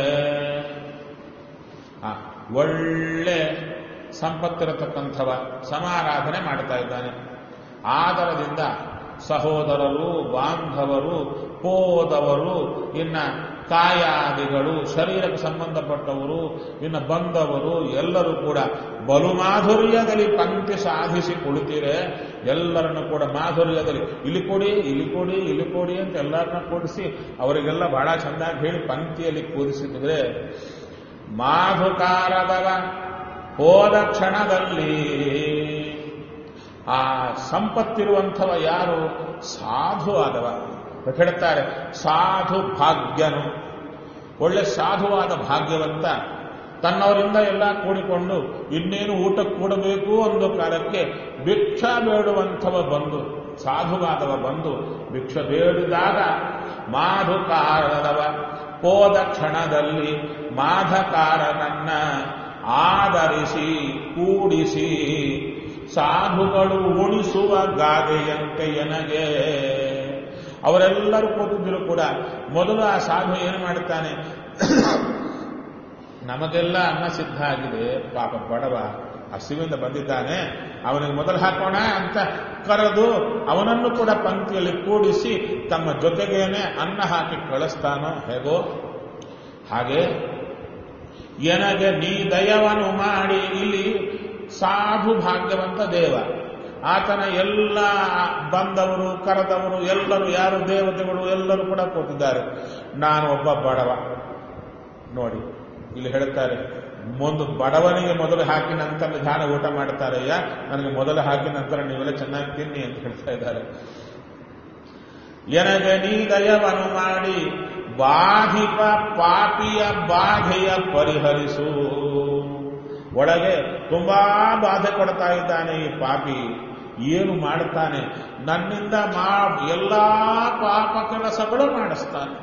ಆ, ಒಳ್ಳೆ ಸಂಪತ್ತಿರತಕ್ಕಂಥವ ಸಮಾರಾಧನೆ ಮಾಡ್ತಾ ಇದ್ದಾನೆ ಆದರದಿಂದ ಸಹೋದರರು ಬಾಂಧವರು ಹೋದವರು ಇನ್ನ ಕಾಯಾದಿಗಳು ಶರೀರಕ್ಕೆ ಸಂಬಂಧಪಟ್ಟವರು ಇನ್ನು ಬಂದವರು ಎಲ್ಲರೂ ಕೂಡ ಬಲು ಮಾಧುರ್ಯದಲ್ಲಿ ಪಂಕ್ತಿ ಸಾಧಿಸಿ ಕುಳಿತಿರೆ ಎಲ್ಲರನ್ನು ಕೂಡ ಮಾಧುರ್ಯದಲ್ಲಿ ಇಲ್ಲಿ ಕೊಡಿ ಇಲ್ಲಿ ಕೊಡಿ ಇಲ್ಲಿ ಕೊಡಿ ಅಂತ ಎಲ್ಲರನ್ನ ಕೂಡಿಸಿ ಅವರಿಗೆಲ್ಲ ಬಹಳ ಚೆಂದಾಗಿ ಹೇಳಿ ಪಂಕ್ತಿಯಲ್ಲಿ ಕೂರಿಸಿದ್ರೆ ಮಾಧುಕಾರದವ ಹೋದ ಕ್ಷಣದಲ್ಲಿ ಆ ಸಂಪತ್ತಿರುವಂಥವ ಯಾರು ಸಾಧು ಆದವ ಹೇಳ್ತಾರೆ ಸಾಧು ಭಾಗ್ಯನು ಒಳ್ಳೆ ಸಾಧುವಾದ ಭಾಗ್ಯವಂತ ತನ್ನವರಿಂದ ಎಲ್ಲ ಕೂಡಿಕೊಂಡು ಇನ್ನೇನು ಊಟ ಕೂಡಬೇಕು ಅನ್ನೋ ಕಾಲಕ್ಕೆ ಭಿಕ್ಷ ಬೇಡುವಂಥವ ಬಂದು ಸಾಧುವಾದವ ಬಂದು ಭಿಕ್ಷ ಬೇಡಿದಾಗ ಮಾಧುಕಾರದವ ಹೋದ ಕ್ಷಣದಲ್ಲಿ ಮಾಧಕಾರನನ್ನ ಆದರಿಸಿ ಕೂಡಿಸಿ ಸಾಧುಗಳು ಉಣಿಸುವ ಗಾದೆಯಂತೆ ಎನಗೆ ಅವರೆಲ್ಲರೂ ಕೂತಿದ್ರು ಕೂಡ ಮೊದಲು ಆ ಸಾಧು ಏನು ಮಾಡ್ತಾನೆ ನಮಗೆಲ್ಲ ಅನ್ನ ಸಿದ್ಧ ಆಗಿದೆ ಪಾಪ ಬಡವ ಹಸಿವಿಂದ ಬಂದಿದ್ದಾನೆ ಅವನಿಗೆ ಮೊದಲು ಹಾಕೋಣ ಅಂತ ಕರೆದು ಅವನನ್ನು ಕೂಡ ಪಂಕ್ತಿಯಲ್ಲಿ ಕೂಡಿಸಿ ತಮ್ಮ ಜೊತೆಗೇನೆ ಅನ್ನ ಹಾಕಿ ಕಳಿಸ್ತಾನೋ ಹೇಗೋ ಹಾಗೆ ಎನಗೆ ನೀ ದಯವನ್ನು ಮಾಡಿ ಇಲ್ಲಿ ಸಾಧು ಭಾಗ್ಯವಂತ ದೇವ ಆತನ ಎಲ್ಲ ಬಂದವರು ಕರೆದವರು ಎಲ್ಲರೂ ಯಾರು ದೇವತೆಗಳು ಎಲ್ಲರೂ ಕೂಡ ಕೂತಿದ್ದಾರೆ ನಾನು ಒಬ್ಬ ಬಡವ ನೋಡಿ ಇಲ್ಲಿ ಹೇಳ್ತಾರೆ ಒಂದು ಬಡವನಿಗೆ ಮೊದಲು ಹಾಕಿ ನಂತರ ನಿಧಾನ ಊಟ ಮಾಡ್ತಾರಯ್ಯ ನನಗೆ ಮೊದಲು ಹಾಕಿ ನಂತರ ನೀವೆಲ್ಲ ಚೆನ್ನಾಗಿ ತಿನ್ನಿ ಅಂತ ಹೇಳ್ತಾ ಇದ್ದಾರೆ ಎನಗೆ ನೀ ದಯವನ್ನು ಮಾಡಿ ಬಾಧಿಪ ಪಾಪಿಯ ಬಾಧೆಯ ಪರಿಹರಿಸು ಒಳಗೆ ತುಂಬಾ ಬಾಧೆ ಕೊಡ್ತಾ ಇದ್ದಾನೆ ಈ ಪಾಪಿ ಏನು ಮಾಡ್ತಾನೆ ನನ್ನಿಂದ ಮಾ ಎಲ್ಲಾ ಪಾಪ ಕೆಲಸಗಳು ಮಾಡಿಸ್ತಾನೆ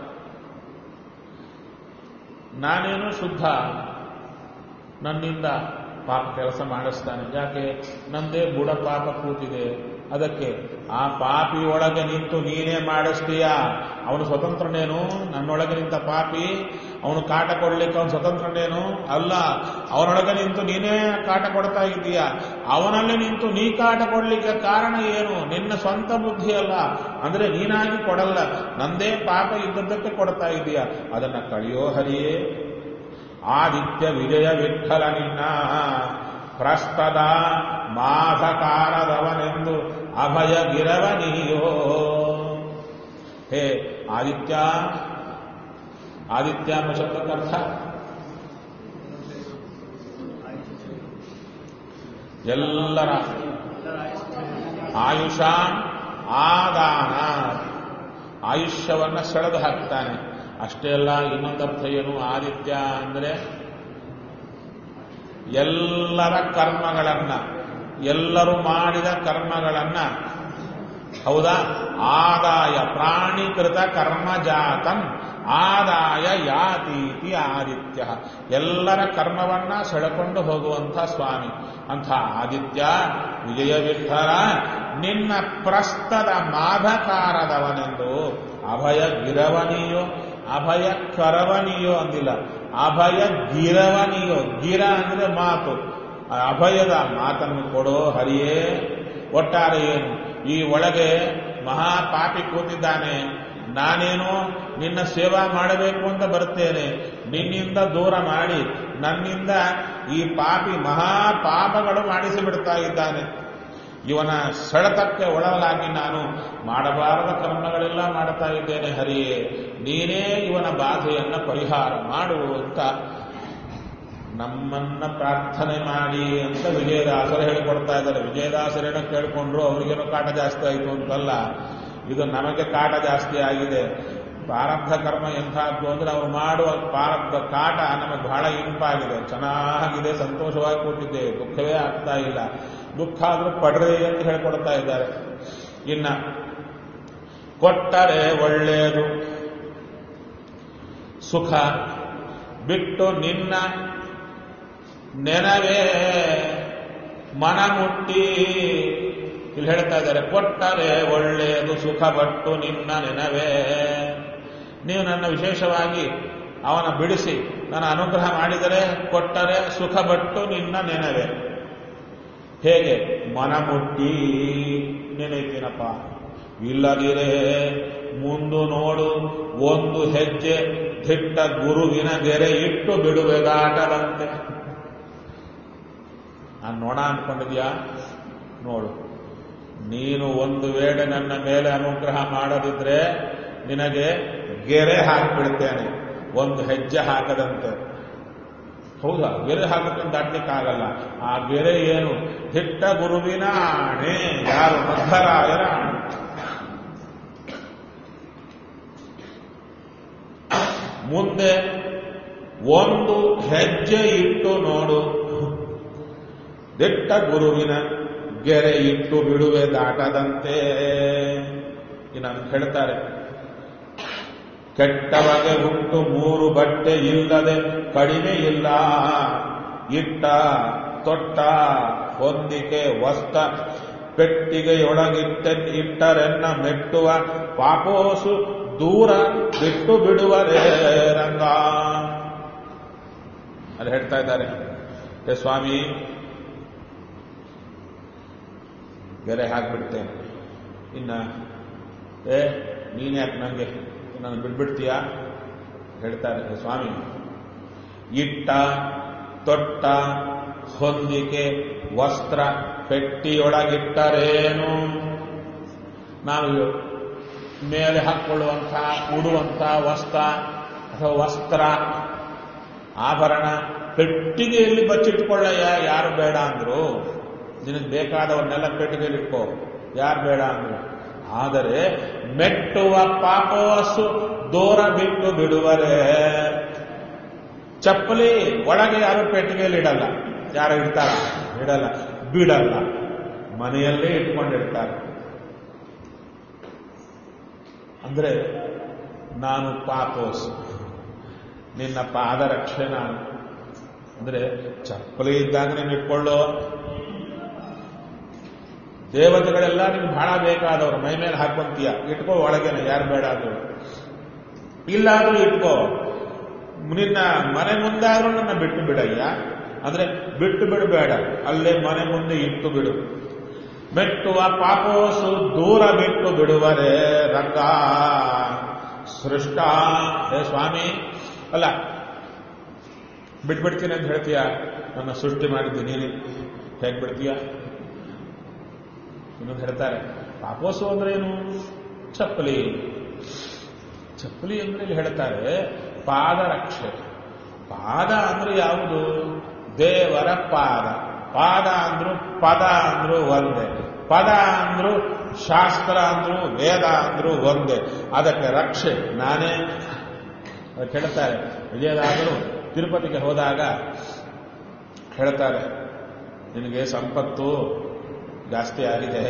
ನಾನೇನು ಶುದ್ಧ ನನ್ನಿಂದ ಪಾಪ ಕೆಲಸ ಮಾಡಿಸ್ತಾನೆ ಯಾಕೆ ನಂದೇ ಬುಡ ಪಾಪ ಕೂತಿದೆ ಅದಕ್ಕೆ ಆ ಪಾಪಿ ಒಳಗೆ ನಿಂತು ನೀನೇ ಮಾಡಿಸ್ತೀಯ ಅವನು ಸ್ವತಂತ್ರನೇನು ನನ್ನೊಳಗೆ ನಿಂತ ಪಾಪಿ ಅವನು ಕಾಟ ಕೊಡ್ಲಿಕ್ಕೆ ಅವನು ಸ್ವತಂತ್ರನೇನು ಅಲ್ಲ ಅವನೊಳಗೆ ನಿಂತು ನೀನೇ ಕಾಟ ಕೊಡ್ತಾ ಇದ್ದೀಯ ಅವನಲ್ಲಿ ನಿಂತು ನೀ ಕಾಟ ಕೊಡ್ಲಿಕ್ಕೆ ಕಾರಣ ಏನು ನಿನ್ನ ಸ್ವಂತ ಬುದ್ಧಿ ಅಲ್ಲ ಅಂದ್ರೆ ನೀನಾಗಿ ಕೊಡಲ್ಲ ನಂದೇ ಪಾಪ ಇದ್ದದ್ದಕ್ಕೆ ಕೊಡ್ತಾ ಇದ್ದೀಯ ಅದನ್ನ ಕಳಿಯೋ ಹರಿಯೇ ಆದಿತ್ಯ ವಿಜಯ ವಿಠಲ ನಿನ್ನ ಪ್ರಸ್ತದ ಮಾಧಕಾರದವನೆಂದು ಅಭಯ ಗಿರವನಿಯೋ ಹೇ ಆದಿತ್ಯ ಆದಿತ್ಯ ಅನ್ನೋ ಶಬ್ದಕ್ಕರ್ಥ ಎಲ್ಲರ ಆಯುಷಾನ್ ಆದಾನ ಆಯುಷ್ಯವನ್ನ ಸೆಳೆದು ಹಾಕ್ತಾನೆ ಅಷ್ಟೇ ಅಲ್ಲ ಇನ್ನೊಂದರ್ಥ ಏನು ಆದಿತ್ಯ ಅಂದ್ರೆ ಎಲ್ಲರ ಕರ್ಮಗಳನ್ನ ಎಲ್ಲರೂ ಮಾಡಿದ ಕರ್ಮಗಳನ್ನ ಹೌದಾ ಆದಾಯ ಪ್ರಾಣಿಕೃತ ಕರ್ಮಜಾತಂ ಆದಾಯ ಯಾತೀತಿ ಆದಿತ್ಯ ಎಲ್ಲರ ಕರ್ಮವನ್ನ ಸೆಳೆಕೊಂಡು ಹೋಗುವಂಥ ಸ್ವಾಮಿ ಅಂಥ ಆದಿತ್ಯ ವಿಜಯ ವಿಠಲ ನಿನ್ನ ಪ್ರಸ್ತದ ಮಾಧಕಾರದವನೆಂದು ಅಭಯ ಗಿರವನಿಯೋ ಅಭಯ ಕರವನಿಯೋ ಅಂದಿಲ್ಲ ಅಭಯ ಗಿರವನಿಯೋ ಗಿರ ಅಂದ್ರೆ ಮಾತು ಆ ಅಭಯದ ಮಾತನ್ನು ಕೊಡೋ ಹರಿಯೇ ಒಟ್ಟಾರೆ ಏನು ಈ ಒಳಗೆ ಮಹಾಪಾಪಿ ಕೂತಿದ್ದಾನೆ ನಾನೇನು ನಿನ್ನ ಸೇವಾ ಮಾಡಬೇಕು ಅಂತ ಬರ್ತೇನೆ ನಿನ್ನಿಂದ ದೂರ ಮಾಡಿ ನನ್ನಿಂದ ಈ ಪಾಪಿ ಮಹಾಪಾಪಗಳು ಮಾಡಿಸಿ ಬಿಡ್ತಾ ಇದ್ದಾನೆ ಇವನ ಸೆಳೆತಕ್ಕೆ ಒಳಗಾಗಿ ನಾನು ಮಾಡಬಾರದ ಕರ್ಮಗಳೆಲ್ಲ ಮಾಡ್ತಾ ಇದ್ದೇನೆ ಹರಿಯೇ ನೀನೇ ಇವನ ಬಾಧೆಯನ್ನ ಪರಿಹಾರ ಮಾಡು ಅಂತ ನಮ್ಮನ್ನ ಪ್ರಾರ್ಥನೆ ಮಾಡಿ ಅಂತ ವಿಜಯದಾಸರು ಹೇಳಿಕೊಡ್ತಾ ಇದ್ದಾರೆ ವಿಜಯದಾಸರೇನೋ ಕೇಳಿಕೊಂಡ್ರು ಅವ್ರಿಗೇನೋ ಕಾಟ ಜಾಸ್ತಿ ಆಯಿತು ಅಂತಲ್ಲ ಇದು ನಮಗೆ ಕಾಟ ಜಾಸ್ತಿ ಆಗಿದೆ ಪ್ರಾರಬ್ಧ ಕರ್ಮ ಎಂಥದ್ದು ಅಂದ್ರೆ ಅವ್ರು ಮಾಡುವ ಪ್ರಾರಬ್ಧ ಕಾಟ ನಮಗೆ ಬಹಳ ಇಂಪಾಗಿದೆ ಚೆನ್ನಾಗಿದೆ ಸಂತೋಷವಾಗಿ ಕೂತಿದ್ದೇವೆ ದುಃಖವೇ ಆಗ್ತಾ ಇಲ್ಲ ದುಃಖ ಆದ್ರೂ ಪಡ್ರಿ ಅಂತ ಹೇಳ್ಕೊಡ್ತಾ ಇದ್ದಾರೆ ಇನ್ನ ಕೊಟ್ಟರೆ ಒಳ್ಳೆಯದು ಸುಖ ಬಿಟ್ಟು ನಿನ್ನ ನೆನವೇ ಮನ ಮುಟ್ಟಿ ಇಲ್ಲಿ ಹೇಳ್ತಾ ಇದ್ದಾರೆ ಕೊಟ್ಟರೆ ಒಳ್ಳೆಯದು ಸುಖ ಬಟ್ಟು ನಿನ್ನ ನೆನವೇ ನೀವು ನನ್ನ ವಿಶೇಷವಾಗಿ ಅವನ ಬಿಡಿಸಿ ನನ್ನ ಅನುಗ್ರಹ ಮಾಡಿದರೆ ಕೊಟ್ಟರೆ ಸುಖ ಬಟ್ಟು ನಿನ್ನ ನೆನವೇ ಹೇಗೆ ಮನ ಮುಟ್ಟಿ ನೆನೀತೀನಪ್ಪ ಇಲ್ಲದಿರೇ ಮುಂದು ನೋಡು ಒಂದು ಹೆಜ್ಜೆ ದಿಟ್ಟ ಗುರುವಿನ ಗೆರೆ ಇಟ್ಟು ಬಿಡುವೆದಾಟದಂತೆ ನಾನು ನೋಡ ಅನ್ಕೊಂಡಿದ್ಯಾ ನೋಡು ನೀನು ಒಂದು ವೇಳೆ ನನ್ನ ಮೇಲೆ ಅನುಗ್ರಹ ಮಾಡದಿದ್ರೆ ನಿನಗೆ ಗೆರೆ ಹಾಕಿಬಿಡ್ತೇನೆ ಒಂದು ಹೆಜ್ಜೆ ಹಾಕದಂತೆ ಹೌದಾ ಗೆರೆ ಹಾಕಕ್ಕೆ ದಾಟ್ಲಿಕ್ಕಾಗಲ್ಲ ಆ ಗೆರೆ ಏನು ದಿಟ್ಟ ಗುರುವಿನ ಆಣೆ ಯಾರು ಮಧ್ವರಾಯರ ಆಣೆ ಮುಂದೆ ಒಂದು ಹೆಜ್ಜೆ ಇಟ್ಟು ನೋಡು ದಿಟ್ಟ ಗುರುವಿನ ಗೆರೆ ಇಟ್ಟು ಬಿಡುವೆ ದಾಟದಂತೆ ಇನ್ನು ಹೇಳ್ತಾರೆ ಕೆಟ್ಟವಗೆ ಉಂಟು ಮೂರು ಬಟ್ಟೆ ಇಲ್ಲದೆ ಕಡಿಮೆ ಇಲ್ಲ ಇಟ್ಟ ತೊಟ್ಟ ಹೊಂದಿಕೆ ವಸ್ತ ಪೆಟ್ಟಿಗೆಯೊಳಗಿಟ್ಟ ಇಟ್ಟರೆನ್ನ ಮೆಟ್ಟುವ ಪಾಪೋಸು ದೂರ ಬಿಟ್ಟು ಬಿಡುವರೇ ರಂಗ ಅಲ್ಲಿ ಹೇಳ್ತಾ ಇದ್ದಾರೆ ಹೇ ಸ್ವಾಮಿ ಬೇರೆ ಹಾಕ್ಬಿಡ್ತೇನೆ ಇನ್ನ ಏ ನೀನ್ ಯಾಕೆ ನನಗೆ ನಾನು ಬಿಟ್ಬಿಡ್ತೀಯಾ ಹೇಳ್ತಾರೆ ಹೇ ಸ್ವಾಮಿ ಇಟ್ಟ ತೊಟ್ಟ ಹೊಂದಿಕೆ ವಸ್ತ್ರ ಪೆಟ್ಟಿಯೊಳಗಿಟ್ಟರೇನು ನಾವು ಮೇಲೆ ಹಾಕೊಳ್ಳುವಂಥ ಉಡುವಂಥ ವಸ್ತ್ರ ಅಥವಾ ವಸ್ತ್ರ ಆಭರಣ ಪೆಟ್ಟಿಗೆಯಲ್ಲಿ ಬಚ್ಚಿಟ್ಕೊಳ್ಳಯ್ಯ ಯಾರು ಬೇಡ ಅಂದ್ರು ನಿನಗೆ ಬೇಕಾದವನ್ನೆಲ್ಲ ಪೆಟ್ಟಿಗೆಯಲ್ಲಿ ಇಟ್ಕೋ ಯಾರು ಬೇಡ ಅಂದ್ರು ಆದರೆ ಮೆಟ್ಟುವ ಪಾಪವಸ್ಸು ದೂರ ಬಿಟ್ಟು ಬಿಡುವರೆ ಚಪ್ಪಲಿ ಒಳಗೆ ಯಾರು ಪೆಟ್ಟಿಗೆಯಲ್ಲಿ ಇಡಲ್ಲ ಯಾರು ಇಡ್ತಾರ ಇಡಲ್ಲ ಬಿಡಲ್ಲ ಮನೆಯಲ್ಲೇ ಇಟ್ಕೊಂಡಿರ್ತಾರೆ ಅಂದ್ರೆ ನಾನು ಪಾಪೋಸು ನಿನ್ನ ಪಾದರಕ್ಷೆ ನಾನು ಅಂದ್ರೆ ಚಪ್ಪಲಿ ಇದ್ದಾಗ ನೀನು ಇಟ್ಕೊಳ್ಳೋ ದೇವತೆಗಳೆಲ್ಲ ನಿಮ್ಗೆ ಬಹಳ ಬೇಕಾದವ್ರು ಮೈ ಮೇಲೆ ಹಾಕೊಂತೀಯ ಇಟ್ಕೋ ಒಳಗೇನೆ ಯಾರು ಬೇಡ ಅಂದ್ರು ಇಲ್ಲಾದ್ರೂ ಇಟ್ಕೋ ನಿನ್ನ ಮನೆ ಮುಂದಾದ್ರೂ ನನ್ನ ಬಿಟ್ಟು ಬಿಡಯ್ಯ ಅಂದ್ರೆ ಬಿಟ್ಟು ಬಿಡಬೇಡ ಅಲ್ಲೇ ಮನೆ ಮುಂದೆ ಇಟ್ಟು ಬಿಡು ಮೆಟ್ಟುವ ಪಾಪೋಸು ದೂರ ಬಿಟ್ಟು ಬಿಡುವರೆ ರಂಗ ಸೃಷ್ಟ ಹೇ ಸ್ವಾಮಿ ಅಲ್ಲ ಬಿಟ್ಬಿಡ್ತೀನಿ ಅಂತ ಹೇಳ್ತೀಯ ನನ್ನ ಸೃಷ್ಟಿ ಮಾಡಿದ್ದು ನೀನು ಹೇಗೆ ಬಿಡ್ತೀಯ ಇನ್ನೊಂದು ಹೇಳ್ತಾರೆ ಪಾಪೋಸು ಅಂದ್ರೆ ಏನು ಚಪ್ಪಲಿ ಚಪ್ಪಲಿ ಅಂದ್ರೆ ಇಲ್ಲಿ ಹೇಳ್ತಾರೆ ಪಾದರಕ್ಷೆ ಪಾದ ಅಂದ್ರೆ ಯಾವುದು ದೇವರ ಪಾದ ಪಾದ ಅಂದ್ರು ಪದ ಅಂದ್ರು ಒಂದೇ ಪದ ಅಂದ್ರು ಶಾಸ್ತ್ರ ಅಂದ್ರು ವೇದ ಅಂದ್ರು ಒಂದೇ ಅದಕ್ಕೆ ರಕ್ಷೆ ನಾನೇ ಅದಕ್ಕೆ ಹೇಳ್ತಾರೆ ವಿಜಯದಾದರು ತಿರುಪತಿಗೆ ಹೋದಾಗ ಹೇಳ್ತಾರೆ ನಿನಗೆ ಸಂಪತ್ತು ಜಾಸ್ತಿ ಆಗಿದೆ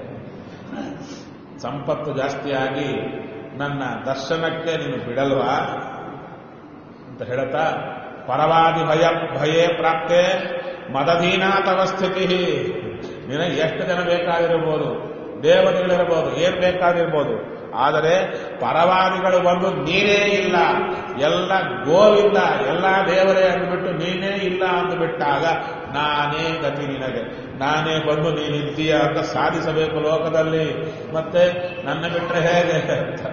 ಸಂಪತ್ತು ಜಾಸ್ತಿಯಾಗಿ ನನ್ನ ದರ್ಶನಕ್ಕೆ ನೀನು ಬಿಡಲ್ವಾ ಅಂತ ಹೇಳ್ತಾ ಪರವಾದಿ ಭಯ ಭಯೇ ಪ್ರಾಪ್ತೆ ಮದಧೀನಾಥವ ಸ್ಥಿತಿ ನಿನಗೆ ಎಷ್ಟು ಜನ ಬೇಕಾಗಿರ್ಬೋದು ದೇವತೆಗಳಿರ್ಬೋದು ಏನ್ ಬೇಕಾಗಿರ್ಬೋದು ಆದರೆ ಪರವಾದಿಗಳು ಬಂದು ನೀನೇ ಇಲ್ಲ ಎಲ್ಲ ಗೋವಿಂದ ಎಲ್ಲ ದೇವರೇ ಅಂದ್ಬಿಟ್ಟು ನೀನೇ ಇಲ್ಲ ಅಂದ್ಬಿಟ್ಟಾಗ ನಾನೇ ಗತಿ ನಿನಗೆ ನಾನೇ ಬಂದು ನೀನಿದ್ದೀಯ ಅಂತ ಸಾಧಿಸಬೇಕು ಲೋಕದಲ್ಲಿ ಮತ್ತೆ ನನ್ನ ಬಿಟ್ಟರೆ ಹೇಗೆ ಅಂತ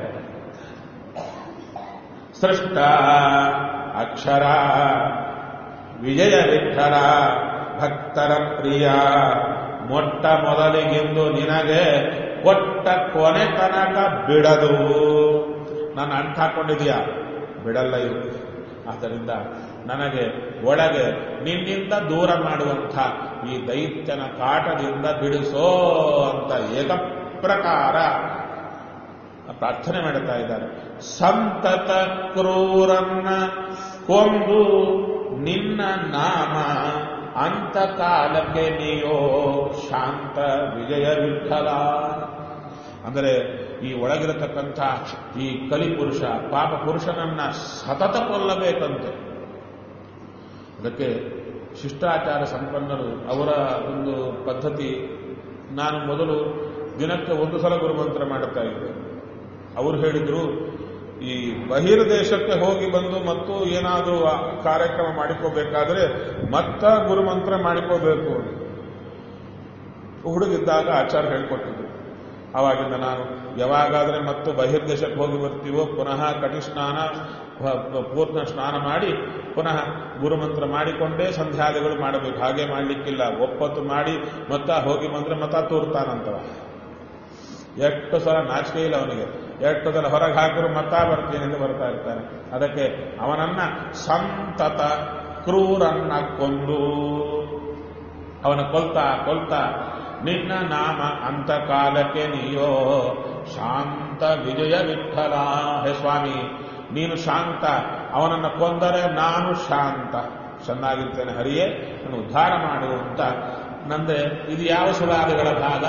ಸೃಷ್ಟ ಅಕ್ಷರ ವಿಜಯ ವಿಠಲ ಭಕ್ತರ ಪ್ರಿಯ ಮೊಟ್ಟ ಮೊದಲಿಗೆಂದು ನಿನಗೆ ಕೊಟ್ಟ ಕೊನೆ ತನಕ ಬಿಡದು ನಾನು ಅಂಟ ಹಾಕೊಂಡಿದೀಯ ಬಿಡಲ್ಲ ಇದು ಆದ್ದರಿಂದ ನನಗೆ ಒಳಗೆ ನಿನ್ನಿಂದ ದೂರ ಮಾಡುವಂಥ ಈ ದೈತ್ಯನ ಕಾಟದಿಂದ ಬಿಡಿಸೋ ಅಂತ ಏಕಪ್ರಕಾರ ಪ್ರಾರ್ಥನೆ ಮಾಡುತ್ತಾ ಇದ್ದಾರೆ ಸಂತತ ಕ್ರೂರನ್ನ ಕೊಂದು ನಿನ್ನ ನಾಮ ಅಂತ ಕಾಲಕ್ಕೆ ನೀಯೋ ಶಾಂತ ವಿಜಯ ವಿಠಲ ಅಂದರೆ ಈ ಒಳಗಿರತಕ್ಕಂಥ ಈ ಕಲಿಪುರುಷ ಪಾಪ ಪುರುಷನನ್ನ ಸತತ ಕೊಲ್ಲಬೇಕಂತೆ ಅದಕ್ಕೆ ಶಿಷ್ಟಾಚಾರ ಸಂಪನ್ನರು ಅವರ ಒಂದು ಪದ್ಧತಿ ನಾನು ಮೊದಲು ದಿನಕ್ಕೆ ಒಂದು ಸಲ ಗುರುಮಂತ್ರ ಮಾಡುತ್ತಾ ಇದ್ದೆ ಅವರು ಹೇಳಿದ್ರು ಈ ಬಹಿರ್ದೇಶಕ್ಕೆ ಹೋಗಿ ಬಂದು ಮತ್ತು ಏನಾದರೂ ಕಾರ್ಯಕ್ರಮ ಮಾಡಿಕೋಬೇಕಾದ್ರೆ ಮತ್ತ ಗುರುಮಂತ್ರ ಮಾಡಿಕೋಬೇಕು ಹುಡುಗಿದ್ದಾಗ ಆಚಾರ್ಯ ಹೇಳ್ಕೊಟ್ಟಿದ್ರು ಅವಾಗಿಂದ ನಾನು ಯಾವಾಗಾದ್ರೆ ಮತ್ತು ಬಹಿರ್ದೇಶಕ್ಕೆ ಹೋಗಿ ಬರ್ತೀವೋ ಪುನಃ ಕಟಿ ಸ್ನಾನ ಪೂರ್ಣ ಸ್ನಾನ ಮಾಡಿ ಪುನಃ ಗುರುಮಂತ್ರ ಮಾಡಿಕೊಂಡೇ ಸಂಧ್ಯಾದಿಗಳು ಮಾಡಬೇಕು ಹಾಗೆ ಮಾಡಲಿಕ್ಕಿಲ್ಲ ಒಪ್ಪತ್ತು ಮಾಡಿ ಮತ್ತ ಹೋಗಿ ಬಂದ್ರೆ ಮತ ತೂರ್ತಾನಂತವ ಎಷ್ಟು ಸಲ ನಾಚಿಕೆ ಇಲ್ಲ ಅವನಿಗೆ ಎಷ್ಟು ಸಲ ಹೊರಗೆ ಹಾಕಿದ್ರು ಮತ ಬರ್ತೀನಿ ಎಂದು ಬರ್ತಾ ಇರ್ತಾನೆ ಅದಕ್ಕೆ ಅವನನ್ನ ಸಂತತ ಕ್ರೂರನ್ನ ಕೊಂದು ಅವನ ಕೊಲ್ತಾ ಕೊಲ್ತಾ ನಿನ್ನ ನಾಮ ಅಂತ ಕಾಲಕ್ಕೆ ನೀಯೋ ಶಾಂತ ವಿಜಯ ವಿಠಲ ಹೇ ಸ್ವಾಮಿ ನೀನು ಶಾಂತ ಅವನನ್ನು ಕೊಂದರೆ ನಾನು ಶಾಂತ ಚೆನ್ನಾಗಿರ್ತೇನೆ ಹರಿಯೇ ನಾನು ಉದ್ಧಾರ ಮಾಡು ಅಂತ ನಂದ್ರೆ ಇದು ಯಾವ ಸುಳಾದಿಗಳ ಭಾಗ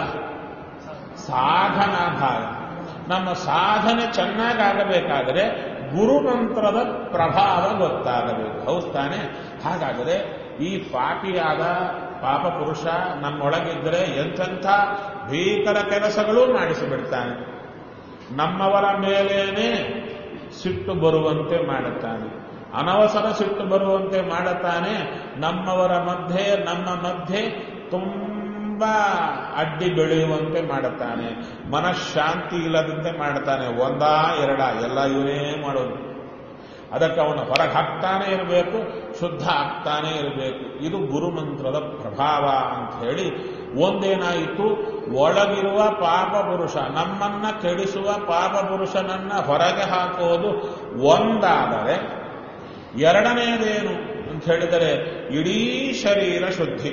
ಸಾಧನಾ ಭಾಗ ನಮ್ಮ ಸಾಧನೆ ಚೆನ್ನಾಗಾಗಬೇಕಾದರೆ ಗುರುಮಂತ್ರದ ಪ್ರಭಾವ ಗೊತ್ತಾಗಬೇಕು ಹೌದು ತಾನೆ ಹಾಗಾದರೆ ಈ ಪಾಪಿಯಾದ ಪಾಪ ಪುರುಷ ನಮ್ಮೊಳಗಿದ್ರೆ ಎಂತೆಂಥ ಭೀಕರ ಕೆಲಸಗಳೂ ಮಾಡಿಸಿಬಿಡ್ತಾನೆ ನಮ್ಮವರ ಮೇಲೇನೆ ಸಿಟ್ಟು ಬರುವಂತೆ ಮಾಡುತ್ತಾನೆ ಅನವಸರ ಸಿಟ್ಟು ಬರುವಂತೆ ಮಾಡುತ್ತಾನೆ ನಮ್ಮವರ ಮಧ್ಯೆ ನಮ್ಮ ಮಧ್ಯೆ ತುಂಬಾ ಅಡ್ಡಿ ಬೆಳೆಯುವಂತೆ ಮಾಡುತ್ತಾನೆ ಮನಃಶಾಂತಿ ಇಲ್ಲದಂತೆ ಮಾಡುತ್ತಾನೆ ಒಂದಾ ಎರಡ ಎಲ್ಲ ಇವನೇ ಮಾಡೋದು ಅದಕ್ಕೆ ಅವನು ಹೊರಗೆ ಹಾಕ್ತಾನೆ ಇರಬೇಕು ಶುದ್ಧ ಆಗ್ತಾನೆ ಇರಬೇಕು ಇದು ಗುರುಮಂತ್ರದ ಪ್ರಭಾವ ಅಂತ ಹೇಳಿ ಒಂದೇನಾಯಿತು ಒಳಗಿರುವ ಪಾಪ ಪುರುಷ ನಮ್ಮನ್ನ ಕೆಡಿಸುವ ಪಾಪ ಪುರುಷನನ್ನ ಹೊರಗೆ ಹಾಕೋದು ಒಂದಾದರೆ ಎರಡನೆಯದೇನು ಅಂತ ಹೇಳಿದರೆ ಇಡೀ ಶರೀರ ಶುದ್ಧಿ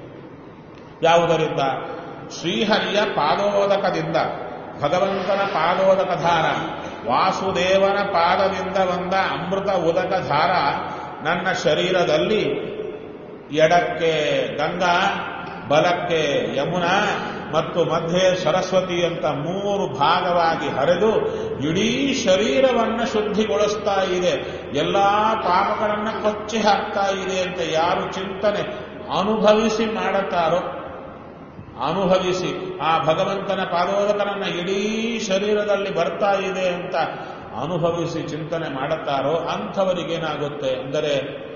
ಯಾವುದರಿಂದ ಶ್ರೀಹರಿಯ ಪಾದೋದಕದಿಂದ ಭಗವಂತನ ಪಾದೋದಕ ಧಾರ ವಾಸುದೇವನ ಪಾದದಿಂದ ಬಂದ ಅಮೃತ ಉದಕ ಧಾರ ನನ್ನ ಶರೀರದಲ್ಲಿ ಎಡಕ್ಕೆ ಗಂಗಾ ಬಲಕ್ಕೆ ಯಮುನಾ ಮತ್ತು ಮಧ್ಯೆ ಸರಸ್ವತಿ ಅಂತ ಮೂರು ಭಾಗವಾಗಿ ಹರಿದು ಇಡೀ ಶರೀರವನ್ನು ಶುದ್ಧಿಗೊಳಿಸ್ತಾ ಇದೆ ಎಲ್ಲಾ ಪಾಪಗಳನ್ನ ಕೊಚ್ಚಿ ಹಾಕ್ತಾ ಇದೆ ಅಂತ ಯಾರು ಚಿಂತನೆ ಅನುಭವಿಸಿ ಮಾಡುತ್ತಾರೋ ಅನುಭವಿಸಿ ಆ ಭಗವಂತನ ಪಾದೋದಕನನ್ನ ಇಡೀ ಶರೀರದಲ್ಲಿ ಬರ್ತಾ ಇದೆ ಅಂತ ಅನುಭವಿಸಿ ಚಿಂತನೆ ಮಾಡುತ್ತಾರೋ ಅಂಥವರಿಗೇನಾಗುತ್ತೆ ಅಂದರೆ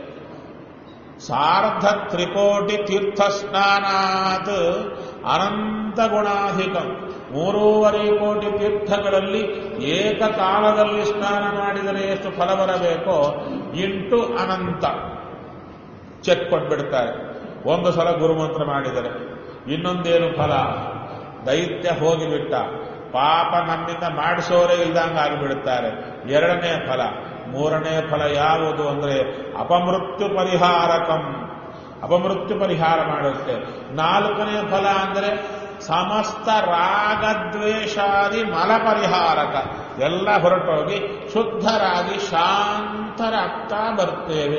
ಸಾರ್ಧ ತ್ರಿಕೋಟಿ ತೀರ್ಥ ಸ್ನಾನಾತ್ ಅನಂತ ಗುಣಾಧಿಕಂ ಮೂರೂವರೆ ಕೋಟಿ ತೀರ್ಥಗಳಲ್ಲಿ ಏಕಕಾಲದಲ್ಲಿ ಸ್ನಾನ ಮಾಡಿದರೆ ಎಷ್ಟು ಫಲ ಬರಬೇಕೋ ಇಂಟು ಅನಂತ ಚೆಕ್ ಕೊಟ್ಬಿಡ್ತಾರೆ ಒಂದು ಸಲ ಗುರುಮಂತ್ರ ಮಾಡಿದರೆ ಇನ್ನೊಂದೇನು ಫಲ ದೈತ್ಯ ಹೋಗಿಬಿಟ್ಟ ಪಾಪ ನಮ್ಮಿಂದ ಮಾಡಿಸೋರೇ ಇಲ್ದಂಗೆ ಆಗಿಬಿಡುತ್ತಾರೆ ಎರಡನೇ ಫಲ ಮೂರನೇ ಫಲ ಯಾವುದು ಅಂದ್ರೆ ಅಪಮೃತ್ಯು ಪರಿಹಾರಕಂ ಅಪಮೃತ್ಯು ಪರಿಹಾರ ಮಾಡುತ್ತೆ ನಾಲ್ಕನೇ ಫಲ ಅಂದ್ರೆ ಸಮಸ್ತ ರಾಗದ್ವೇಷಾದಿ ಮಲ ಪರಿಹಾರಕ ಎಲ್ಲ ಹೊರಟೋಗಿ ಶುದ್ಧರಾಗಿ ಶಾಂತರಾಗ್ತಾ ಬರ್ತೇವೆ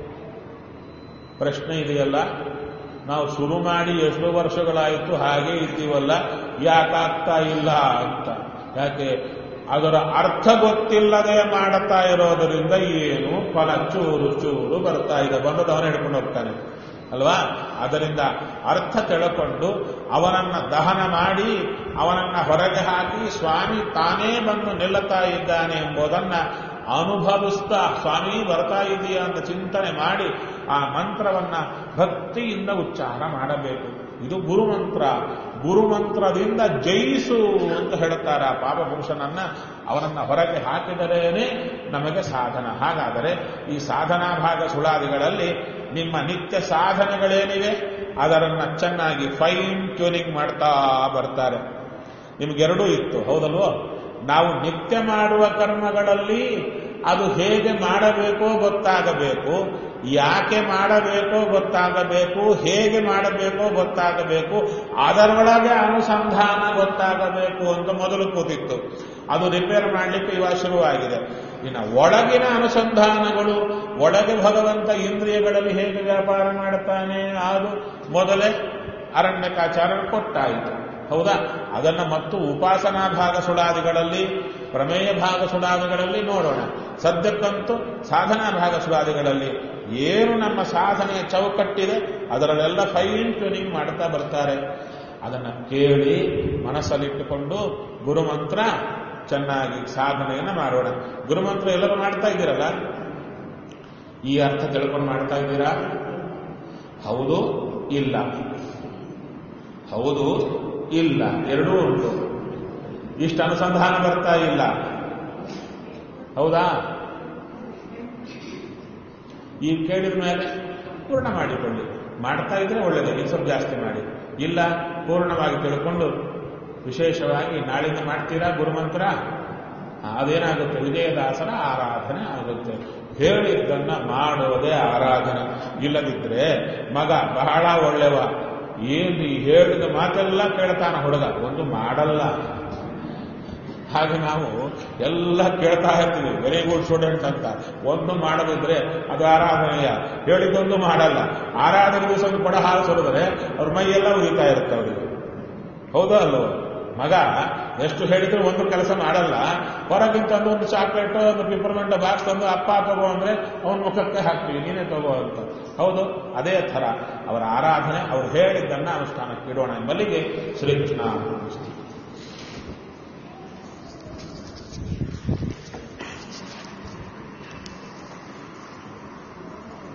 ಪ್ರಶ್ನೆ ಇದೆಯಲ್ಲ ನಾವು ಶುರು ಮಾಡಿ ಎಷ್ಟು ವರ್ಷಗಳಾಯಿತು ಹಾಗೆ ಇದ್ದೀವಲ್ಲ ಯಾಕಾಗ್ತಾ ಇಲ್ಲ ಅಂತ ಯಾಕೆ ಅದರ ಅರ್ಥ ಗೊತ್ತಿಲ್ಲದೆ ಮಾಡುತ್ತಾ ಇರೋದರಿಂದ ಏನು ಫಲ ಚೂರು ಚೂರು ಬರ್ತಾ ಇದೆ ಬಂದದವನ ಹಿಡ್ಕೊಂಡು ಹೋಗ್ತಾನೆ ಅಲ್ವಾ ಅದರಿಂದ ಅರ್ಥ ತಿಳ್ಕೊಂಡು ಅವನನ್ನ ದಹನ ಮಾಡಿ ಅವನನ್ನ ಹೊರಗೆ ಹಾಕಿ ಸ್ವಾಮಿ ತಾನೇ ಬಂದು ನಿಲ್ಲುತ್ತಾ ಇದ್ದಾನೆ ಎಂಬುದನ್ನ ಅನುಭವಿಸ್ತಾ ಸ್ವಾಮಿ ಬರ್ತಾ ಇದೆಯಾ ಅಂತ ಚಿಂತನೆ ಮಾಡಿ ಆ ಮಂತ್ರವನ್ನ ಭಕ್ತಿಯಿಂದ ಉಚ್ಚಾರ ಮಾಡಬೇಕು ಇದು ಗುರುಮಂತ್ರ ಗುರುಮಂತ್ರದಿಂದ ಜಯಿಸು ಅಂತ ಹೇಳುತ್ತಾರೆ ಆ ಪಾಪ ಪುರುಷನನ್ನ ಅವನನ್ನ ಹೊರಗೆ ಹಾಕಿದರೇನೆ ನಮಗೆ ಸಾಧನ ಹಾಗಾದರೆ ಈ ಸಾಧನಾ ಭಾಗ ಸುಳಾದಿಗಳಲ್ಲಿ ನಿಮ್ಮ ನಿತ್ಯ ಸಾಧನೆಗಳೇನಿವೆ ಅದರನ್ನ ಚೆನ್ನಾಗಿ ಫೈನ್ ಟ್ಯೂನಿಂಗ್ ಮಾಡ್ತಾ ಬರ್ತಾರೆ ನಿಮ್ಗೆರಡೂ ಇತ್ತು ಹೌದಲ್ವೋ ನಾವು ನಿತ್ಯ ಮಾಡುವ ಕರ್ಮಗಳಲ್ಲಿ ಅದು ಹೇಗೆ ಮಾಡಬೇಕೋ ಗೊತ್ತಾಗಬೇಕು ಯಾಕೆ ಮಾಡಬೇಕೋ ಗೊತ್ತಾಗಬೇಕು ಹೇಗೆ ಮಾಡಬೇಕೋ ಗೊತ್ತಾಗಬೇಕು ಅದರೊಳಗೆ ಅನುಸಂಧಾನ ಗೊತ್ತಾಗಬೇಕು ಅಂತ ಮೊದಲು ಕೂತಿತ್ತು ಅದು ರಿಪೇರ್ ಮಾಡಲಿಕ್ಕೆ ಇವಾಗ ಶುರುವಾಗಿದೆ ಇನ್ನು ಒಳಗಿನ ಅನುಸಂಧಾನಗಳು ಒಳಗೆ ಭಗವಂತ ಇಂದ್ರಿಯಗಳಲ್ಲಿ ಹೇಗೆ ವ್ಯಾಪಾರ ಮಾಡುತ್ತಾನೆ ಅದು ಮೊದಲೇ ಅರಣ್ಯಕಾಚಾರ ಕೊಟ್ಟಾಯಿತು ಹೌದಾ ಅದನ್ನ ಮತ್ತು ಉಪಾಸನಾ ಭಾಗ ಸುಳಾದಿಗಳಲ್ಲಿ ಪ್ರಮೇಯ ಭಾಗ ಸುಳಾದಿಗಳಲ್ಲಿ ನೋಡೋಣ ಸದ್ಯಕ್ಕಂತೂ ಸಾಧನಾ ಭಾಗ ಸುಳಾದಿಗಳಲ್ಲಿ ಏನು ನಮ್ಮ ಸಾಧನೆಯ ಚೌಕಟ್ಟಿದೆ ಅದರಲ್ಲೆಲ್ಲ ಫೈನ್ ಟ್ಯೂನಿಂಗ್ ಮಾಡ್ತಾ ಬರ್ತಾರೆ ಅದನ್ನ ಕೇಳಿ ಮನಸ್ಸಲ್ಲಿಟ್ಟುಕೊಂಡು ಗುರುಮಂತ್ರ ಚೆನ್ನಾಗಿ ಸಾಧನೆಯನ್ನು ಮಾಡೋಣ ಗುರುಮಂತ್ರ ಎಲ್ಲರೂ ಮಾಡ್ತಾ ಇದ್ದೀರಲ್ಲ ಈ ಅರ್ಥ ತಿಳ್ಕೊಂಡು ಮಾಡ್ತಾ ಇದ್ದೀರಾ ಹೌದು ಇಲ್ಲ ಹೌದು ಇಲ್ಲ ಎರಡೂ ಉಂಟು ಇಷ್ಟು ಅನುಸಂಧಾನ ಬರ್ತಾ ಇಲ್ಲ ಹೌದಾ ಈಗ ಕೇಳಿದ ಮೇಲೆ ಪೂರ್ಣ ಮಾಡಿಕೊಳ್ಳಿ ಮಾಡ್ತಾ ಇದ್ರೆ ಒಳ್ಳೆಯದು ಈಗ ಸ್ವಲ್ಪ ಜಾಸ್ತಿ ಮಾಡಿ ಇಲ್ಲ ಪೂರ್ಣವಾಗಿ ತಿಳ್ಕೊಂಡು ವಿಶೇಷವಾಗಿ ನಾಳಿಂದ ಮಾಡ್ತೀರಾ ಗುರುಮಂತ್ರ ಅದೇನಾಗುತ್ತೆ ವಿಜಯದಾಸರ ಆರಾಧನೆ ಆಗುತ್ತೆ ಹೇಳಿದ್ದನ್ನ ಮಾಡೋದೇ ಆರಾಧನೆ ಇಲ್ಲದಿದ್ರೆ ಮಗ ಬಹಳ ಒಳ್ಳೆವ ಏನು ಈ ಹೇಳಿದ ಮಾತೆಲ್ಲ ಕೇಳ್ತಾನ ಹುಡುಗ ಒಂದು ಮಾಡಲ್ಲ ಹಾಗೆ ನಾವು ಎಲ್ಲ ಕೇಳ್ತಾ ಇರ್ತೀವಿ ವೆರಿ ಗುಡ್ ಸ್ಟೂಡೆಂಟ್ ಅಂತ ಒಂದು ಮಾಡದಿದ್ರೆ ಅದು ಆರಾಧನೆಯ ಹೇಳಿದ್ದೊಂದು ಮಾಡಲ್ಲ ಆರಾಧನೆ ದಿವಸ ಒಂದು ಕೊಡ ಹಾಲು ಸುರಿದ್ರೆ ಅವ್ರ ಮೈಯೆಲ್ಲ ಉರಿತಾ ಇರುತ್ತೆ ಅವರಿಗೆ ಹೌದಾ ಅಲ್ವೋ ಮಗ ಎಷ್ಟು ಹೇಳಿದ್ರು ಒಂದು ಕೆಲಸ ಮಾಡಲ್ಲ ಹೊರಗಿಂತ ತಂದು ಒಂದು ಚಾಕ್ಲೇಟ್ ಒಂದು ಪಿಪರ್ಮೆಂಟ್ ಬಾಕ್ಸ್ ತಂದು ಅಪ್ಪ ತಗೋ ಅಂದ್ರೆ ಅವನ ಮುಖಕ್ಕೆ ಹಾಕ್ತೀವಿ ನೀನೇ ತಗೋ ಅಂತ ಹೌದು ಅದೇ ಥರ ಅವರ ಆರಾಧನೆ ಅವ್ರು ಹೇಳಿದ್ದನ್ನ ಅನುಷ್ಠಾನಕ್ಕೆ ಇಡೋಣ ಎಂಬಲ್ಲಿಗೆ ಶ್ರೀಕೃಷ್ಣ